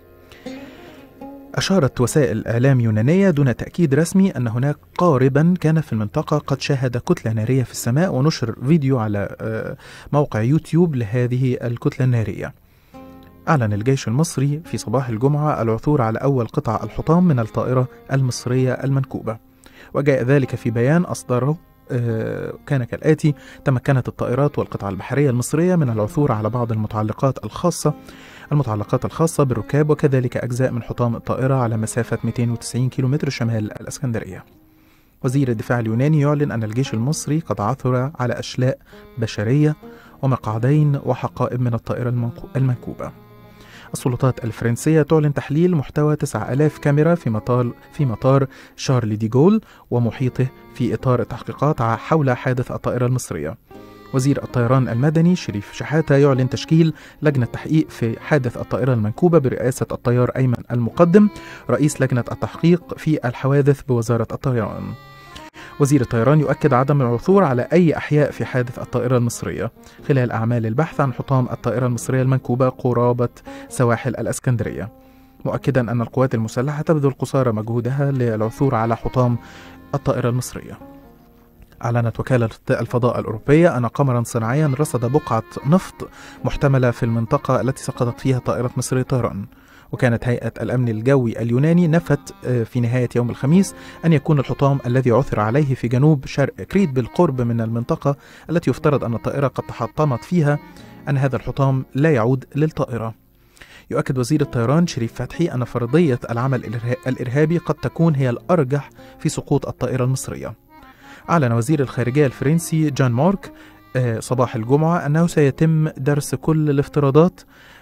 أشارت وسائل إعلام يونانية دون تأكيد رسمي أن هناك قاربا كان في المنطقة قد شاهد كتلة نارية في السماء ونشر فيديو على آه، موقع يوتيوب لهذه الكتلة النارية أعلن الجيش المصري في صباح الجمعة العثور على أول قطع الحطام من الطائرة المصرية المنكوبة وجاء ذلك في بيان أصدره آه، كان كالآتي تمكنت الطائرات والقطع البحرية المصرية من العثور على بعض المتعلقات الخاصة المتعلقات الخاصة بالركاب وكذلك أجزاء من حطام الطائرة على مسافة 290 كيلومتر شمال الأسكندرية وزير الدفاع اليوناني يعلن أن الجيش المصري قد عثر على أشلاء بشرية ومقعدين وحقائب من الطائرة المنكو- المنكوبة السلطات الفرنسية تعلن تحليل محتوى 9000 كاميرا في مطار في مطار شارل دي جول ومحيطه في إطار التحقيقات ع- حول حادث الطائرة المصرية. وزير الطيران المدني شريف شحاتة يعلن تشكيل لجنة تحقيق في حادث الطائرة المنكوبة برئاسة الطيار أيمن المقدم رئيس لجنة التحقيق في الحوادث بوزارة الطيران. وزير الطيران يؤكد عدم العثور على أي أحياء في حادث الطائرة المصرية خلال أعمال البحث عن حطام الطائرة المصرية المنكوبة قرابة سواحل الأسكندرية مؤكدا أن القوات المسلحة تبذل قصارى مجهودها للعثور على حطام الطائرة المصرية أعلنت وكالة الفضاء الأوروبية أن قمرا صناعيا رصد بقعة نفط محتملة في المنطقة التي سقطت فيها طائرة مصرية طيران وكانت هيئة الأمن الجوي اليوناني نفت آه، في نهاية يوم الخميس أن يكون الحطام الذي عثر عليه في جنوب شرق كريت بالقرب من المنطقة التي يفترض أن الطائرة قد تحطمت فيها أن هذا الحطام لا يعود للطائرة يؤكد وزير الطيران شريف فتحي أن فرضية العمل الإرها- الإرهابي قد تكون هي الأرجح في سقوط الطائرة المصرية أعلن وزير الخارجية الفرنسي جان مارك آه، صباح الجمعة أنه سيتم درس كل الافتراضات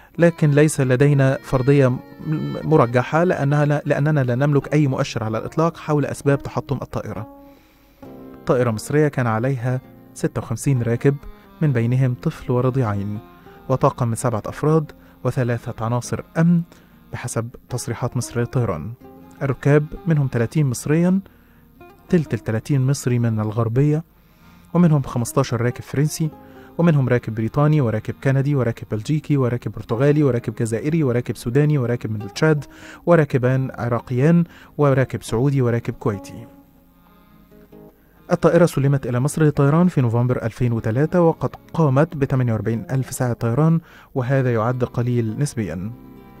لكن ليس لدينا فرضية م- مرجحة لأنها لا لأننا لا نملك أي مؤشر على الإطلاق حول أسباب تحطم الطائرة طائرة مصرية كان عليها 56 راكب من بينهم طفل ورضيعين وطاقم من سبعة أفراد وثلاثة عناصر أمن بحسب تصريحات مصر للطيران الركاب منهم 30 مصريا تلت ال 30 مصري من الغربية ومنهم 15 راكب فرنسي ومنهم راكب بريطاني وراكب كندي وراكب بلجيكي وراكب برتغالي وراكب جزائري وراكب سوداني وراكب من التشاد وراكبان عراقيان وراكب سعودي وراكب كويتي الطائرة سلمت إلى مصر للطيران في نوفمبر 2003 وقد قامت ب 48 ألف ساعة طيران وهذا يعد قليل نسبيا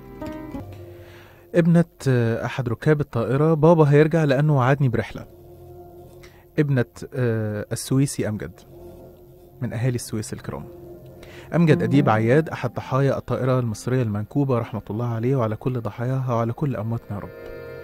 ابنة آه، أحد ركاب الطائرة بابا هيرجع لأنه وعدني برحلة ابنة آه، السويسي أمجد من أهالي السويس الكرام أمجد أديب عياد أحد ضحايا الطائرة المصرية المنكوبة رحمة الله عليه وعلى كل ضحاياها وعلى كل أمواتنا يا رب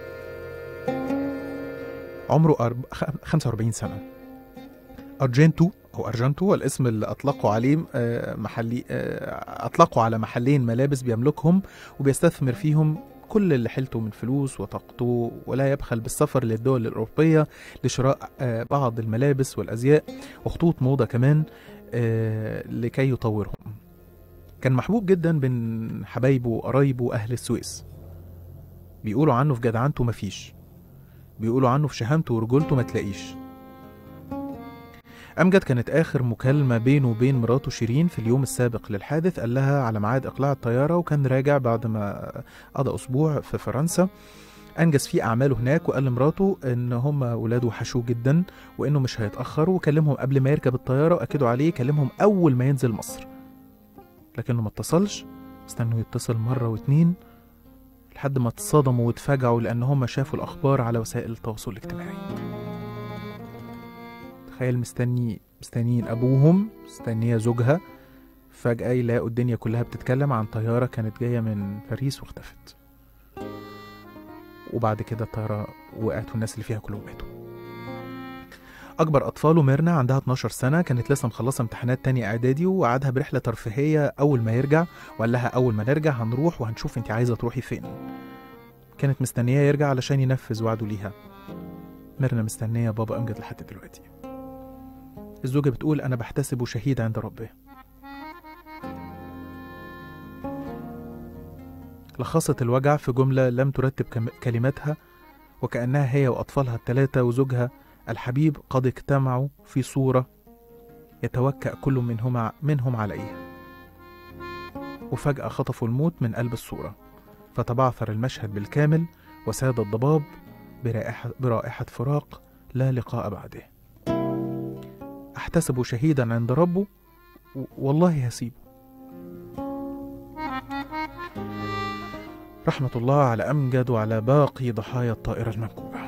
عمره أرب... خ- 45 سنة أرجنتو أو أرجنتو الاسم اللي أطلقوا عليه آه، محلي آه، أطلقوا على محلين ملابس بيملكهم وبيستثمر فيهم كل اللي حيلته من فلوس وطاقته ولا يبخل بالسفر للدول الأوروبية لشراء آه، بعض الملابس والأزياء وخطوط موضة كمان آه، لكي يطورهم كان محبوب جدا بين حبايبه وقرايبه وأهل السويس بيقولوا عنه في جدعنته مفيش بيقولوا عنه في شهامته ورجولته ما تلاقيش أمجد كانت آخر مكالمة بينه وبين مراته شيرين في اليوم السابق للحادث قال لها على ميعاد إقلاع الطيارة وكان راجع بعد ما قضى أسبوع في فرنسا أنجز فيه أعماله هناك وقال لمراته إن هم ولاده وحشوه جدا وإنه مش هيتأخر وكلمهم قبل ما يركب الطيارة وأكدوا عليه كلمهم أول ما ينزل مصر لكنه ما اتصلش استنوا يتصل مرة واتنين لحد ما اتصدموا واتفاجعوا لأن هم شافوا الأخبار على وسائل التواصل الاجتماعي تخيل مستني مستنيين أبوهم مستنية زوجها فجأة يلاقوا الدنيا كلها بتتكلم عن طيارة كانت جاية من باريس واختفت وبعد كده الطيارة وقعت والناس اللي فيها كلهم ماتوا أكبر أطفاله ميرنا عندها 12 سنة كانت لسه مخلصة امتحانات تانية إعدادي ووعدها برحلة ترفيهية أول ما يرجع وقال لها أول ما نرجع هنروح وهنشوف أنت عايزة تروحي فين كانت مستنياه يرجع علشان ينفذ وعده ليها ميرنا مستنية بابا أمجد لحد دلوقتي الزوجة بتقول أنا بحتسبه شهيد عند ربه لخصت الوجع في جملة لم ترتب كم- كلماتها وكأنها هي وأطفالها الثلاثة وزوجها الحبيب قد اجتمعوا في صورة يتوكأ كل منهما منهم عليه وفجأة خطفوا الموت من قلب الصورة فتبعثر المشهد بالكامل وساد الضباب برائحة, برائحة فراق لا لقاء بعده أحتسبه شهيدا عند ربه و- والله هسيبه رحمة الله على أمجد وعلى باقي ضحايا الطائرة المنكوبة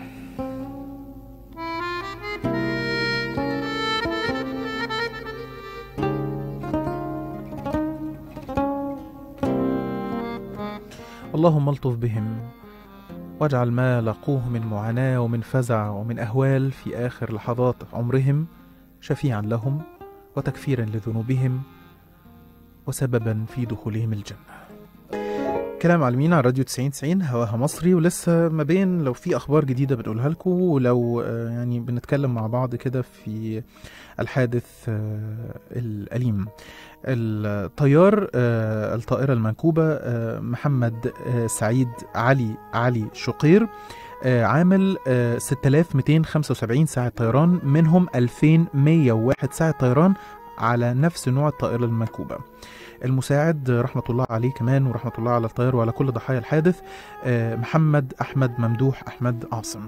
اللهم الطف بهم واجعل ما لاقوه من معاناة ومن فزع ومن أهوال في آخر لحظات عمرهم شفيعا لهم وتكفيرا لذنوبهم وسببا في دخولهم الجنة كلام عالمين على راديو 90 90 هواها مصري ولسه ما بين لو في اخبار جديده بنقولها لكم ولو آه، يعني بنتكلم مع بعض كده في الحادث آه، الاليم الطيار آه، الطائره المنكوبه آه، محمد آه، سعيد علي علي شقير آه، عامل آه، 6275 ساعه طيران منهم 2101 ساعه طيران على نفس نوع الطائره المنكوبه المساعد رحمة الله عليه كمان ورحمة الله على الطيار وعلى كل ضحايا الحادث آه، محمد أحمد ممدوح أحمد عاصم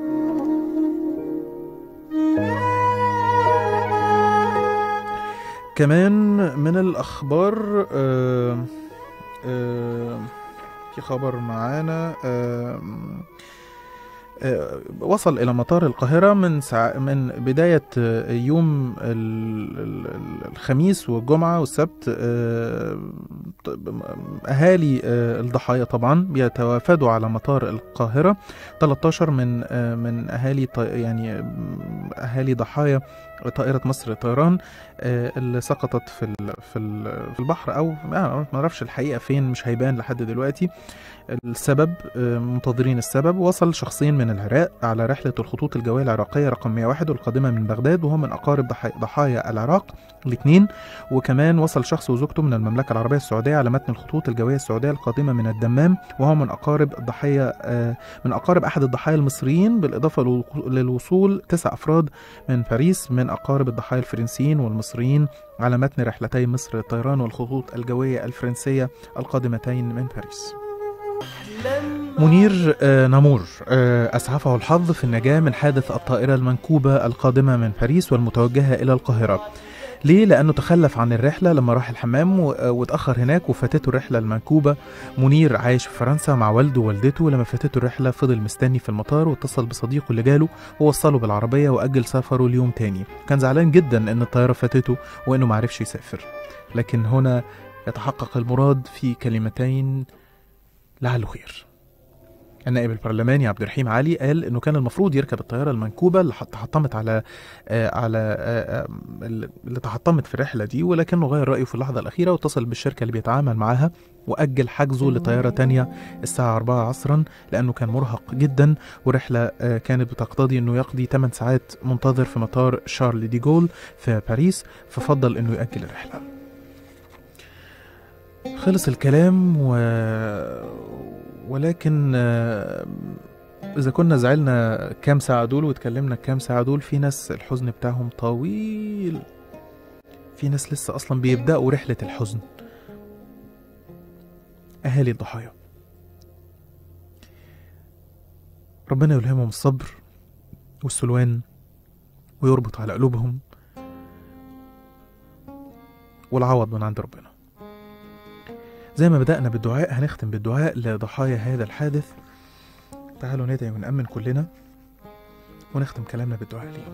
كمان من الأخبار آه، آه، في خبر معانا آه، آه، وصل إلى مطار القاهرة من سع... من بداية آه، يوم ال- ال- ال- الخميس والجمعة والسبت آه، ط- أهالي آه، الضحايا طبعا بيتوافدوا على مطار القاهرة 13 من آه، من أهالي ط- يعني آه، أهالي ضحايا طائرة مصر للطيران آه، اللي سقطت في ال- في ال- في البحر او ما اعرفش الحقيقة فين مش هيبان لحد دلوقتي السبب آه، منتظرين السبب وصل شخصين من العراق على رحلة الخطوط الجوية العراقية رقم 101 والقادمة من بغداد وهم من أقارب ضحايا, ضحايا العراق الاثنين وكمان وصل شخص وزوجته من المملكة العربية السعودية على متن الخطوط الجوية السعودية القادمة من الدمام وهو من أقارب الضحية آه، من أقارب أحد الضحايا المصريين بالإضافة للو- للوصول تسع أفراد من باريس من أقارب الضحايا الفرنسيين والمصريين على متن رحلتي مصر للطيران والخطوط الجوية الفرنسية القادمتين من باريس منير آه، نامور آه، أسعفه الحظ في النجاة من حادث الطائرة المنكوبة القادمة من باريس والمتوجهة إلى القاهرة ليه؟ لأنه تخلف عن الرحلة لما راح الحمام و- آه، واتأخر هناك وفاتته الرحلة المنكوبة منير عايش في فرنسا مع والده ووالدته لما فاتته الرحلة فضل مستني في المطار واتصل بصديقه اللي جاله ووصله بالعربية وأجل سفره ليوم تاني كان زعلان جدا إن الطيارة فاتته وإنه معرفش يسافر لكن هنا يتحقق المراد في كلمتين لعله خير النائب البرلماني عبد الرحيم علي قال انه كان المفروض يركب الطياره المنكوبه اللي حط- تحطمت على آه على آه آه، اللي تحطمت في الرحله دي ولكنه غير رايه في اللحظه الاخيره واتصل بالشركه اللي بيتعامل معاها واجل حجزه لطياره تانية الساعه 4 عصرا لانه كان مرهق جدا ورحله آه كانت بتقتضي انه يقضي 8 ساعات منتظر في مطار شارل دي جول في باريس ففضل انه ياجل الرحله خلص الكلام و... ولكن آه، إذا كنا زعلنا كام ساعة دول واتكلمنا كام ساعة دول في ناس الحزن بتاعهم طويل في ناس لسه أصلا بيبدأوا رحلة الحزن أهالي الضحايا ربنا يلهمهم الصبر والسلوان ويربط على قلوبهم والعوض من عند ربنا زي ما بدأنا بالدعاء هنختم بالدعاء لضحايا هذا الحادث تعالوا ندعي ونأمن كلنا ونختم كلامنا بالدعاء ليهم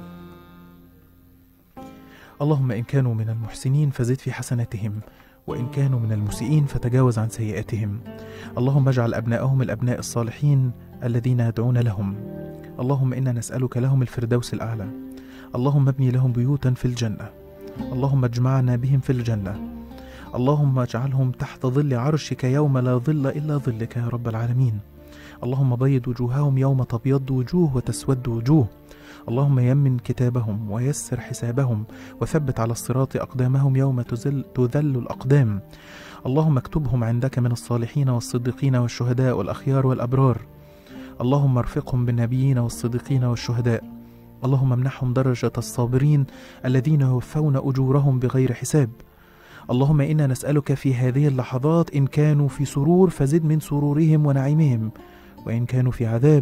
اللهم إن كانوا من المحسنين فزد في حسناتهم وإن كانوا من المسيئين فتجاوز عن سيئاتهم اللهم اجعل أبناءهم الأبناء الصالحين الذين يدعون لهم اللهم إنا نسألك لهم الفردوس الأعلى اللهم ابني لهم بيوتا في الجنة اللهم اجمعنا بهم في الجنة اللهم اجعلهم تحت ظل عرشك يوم لا ظل إلا ظلك يا رب العالمين اللهم بيض وجوههم يوم تبيض وجوه وتسود وجوه اللهم يمن كتابهم ويسر حسابهم وثبت على الصراط أقدامهم يوم تزل تذل الأقدام اللهم اكتبهم عندك من الصالحين والصديقين والشهداء والأخيار والأبرار اللهم ارفقهم بالنبيين والصديقين والشهداء اللهم امنحهم درجة الصابرين الذين يوفون أجورهم بغير حساب اللهم إنا نسألك في هذه اللحظات إن كانوا في سرور فزد من سرورهم ونعيمهم وإن كانوا في عذاب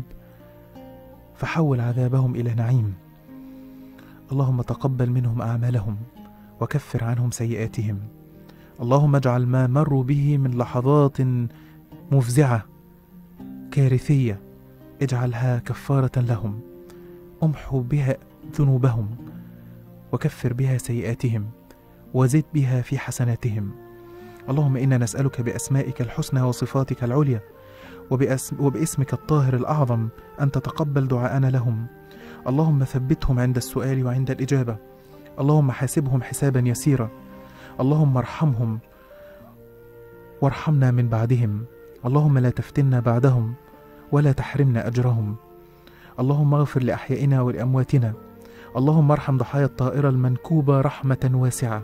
فحول عذابهم إلى نعيم اللهم تقبل منهم أعمالهم وكفر عنهم سيئاتهم اللهم اجعل ما مروا به من لحظات مفزعة كارثية اجعلها كفارة لهم امحو بها ذنوبهم وكفر بها سيئاتهم وزد بها في حسناتهم اللهم انا نسالك باسمائك الحسنى وصفاتك العليا وبأسم وباسمك الطاهر الاعظم ان تتقبل دعاءنا لهم اللهم ثبتهم عند السؤال وعند الاجابه اللهم حاسبهم حسابا يسيرا اللهم ارحمهم وارحمنا من بعدهم اللهم لا تفتنا بعدهم ولا تحرمنا اجرهم اللهم اغفر لاحيائنا ولامواتنا اللهم ارحم ضحايا الطائره المنكوبه رحمه واسعه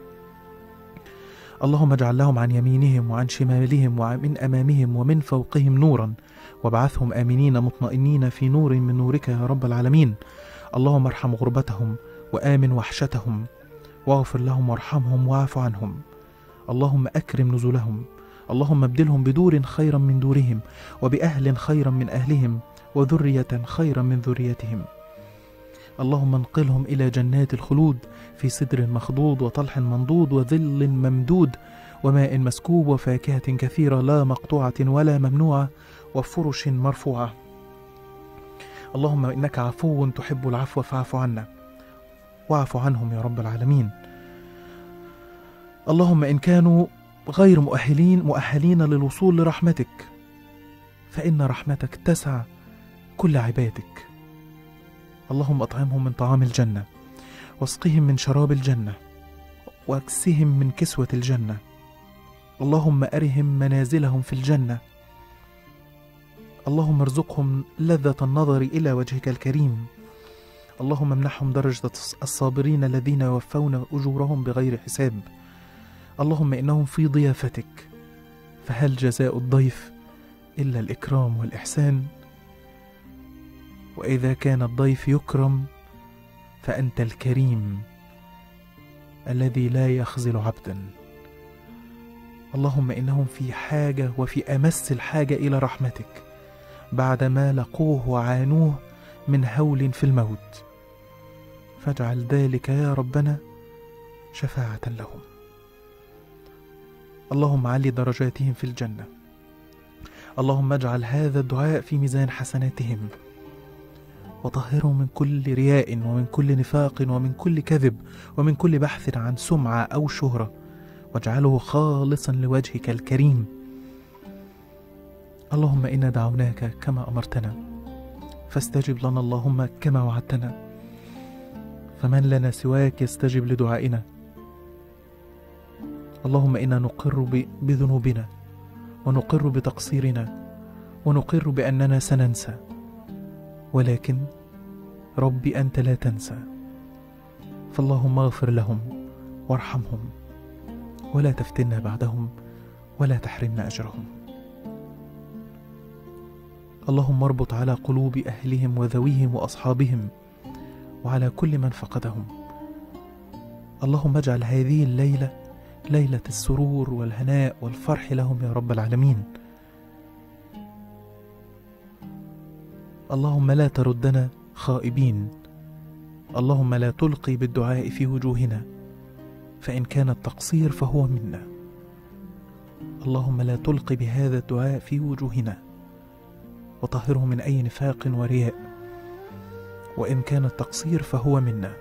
اللهم اجعل لهم عن يمينهم وعن شمالهم ومن امامهم ومن فوقهم نورا وابعثهم امنين مطمئنين في نور من نورك يا رب العالمين اللهم ارحم غربتهم وامن وحشتهم واغفر لهم وارحمهم واعف عنهم اللهم اكرم نزلهم اللهم ابدلهم بدور خيرا من دورهم وباهل خيرا من اهلهم وذريه خيرا من ذريتهم اللهم انقلهم الى جنات الخلود في سدر مخضود وطلح منضود وظل ممدود وماء مسكوب وفاكهه كثيره لا مقطوعه ولا ممنوعه وفرش مرفوعه اللهم انك عفو تحب العفو فاعف عنا واعف عنهم يا رب العالمين اللهم ان كانوا غير مؤهلين مؤهلين للوصول لرحمتك فان رحمتك تسع كل عبادك اللهم اطعمهم من طعام الجنه واسقهم من شراب الجنة واكسهم من كسوة الجنة اللهم أرهم منازلهم في الجنة اللهم ارزقهم لذة النظر إلى وجهك الكريم اللهم امنحهم درجة الصابرين الذين يوفون أجورهم بغير حساب اللهم إنهم في ضيافتك فهل جزاء الضيف إلا الإكرام والإحسان وإذا كان الضيف يكرم فأنت الكريم الذي لا يخذل عبدا اللهم إنهم في حاجة وفي أمس الحاجة إلى رحمتك بعدما لقوه وعانوه من هول في الموت فاجعل ذلك يا ربنا شفاعة لهم اللهم علي درجاتهم في الجنة اللهم اجعل هذا الدعاء في ميزان حسناتهم وطهرهم من كل رياء ومن كل نفاق ومن كل كذب ومن كل بحث عن سمعة أو شهرة واجعله خالصا لوجهك الكريم اللهم إنا دعوناك كما أمرتنا فاستجب لنا اللهم كما وعدتنا فمن لنا سواك يستجب لدعائنا اللهم إنا نقر ب- بذنوبنا ونقر بتقصيرنا ونقر بأننا سننسى ولكن ربي أنت لا تنسى فاللهم اغفر لهم وارحمهم ولا تفتنا بعدهم ولا تحرمنا أجرهم اللهم اربط على قلوب أهلهم وذويهم وأصحابهم وعلى كل من فقدهم اللهم اجعل هذه الليلة ليلة السرور والهناء والفرح لهم يا رب العالمين اللهم لا تردنا خائبين اللهم لا تلقي بالدعاء في وجوهنا فإن كان التقصير فهو منا اللهم لا تلقي بهذا الدعاء في وجوهنا وطهره من أي نفاق ورياء وإن كان التقصير فهو منا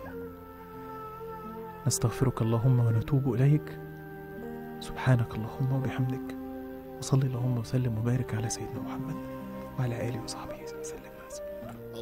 نستغفرك اللهم ونتوب إليك سبحانك اللهم وبحمدك وصل اللهم وسلم وبارك على سيدنا محمد وعلى آله وصحبه وسلم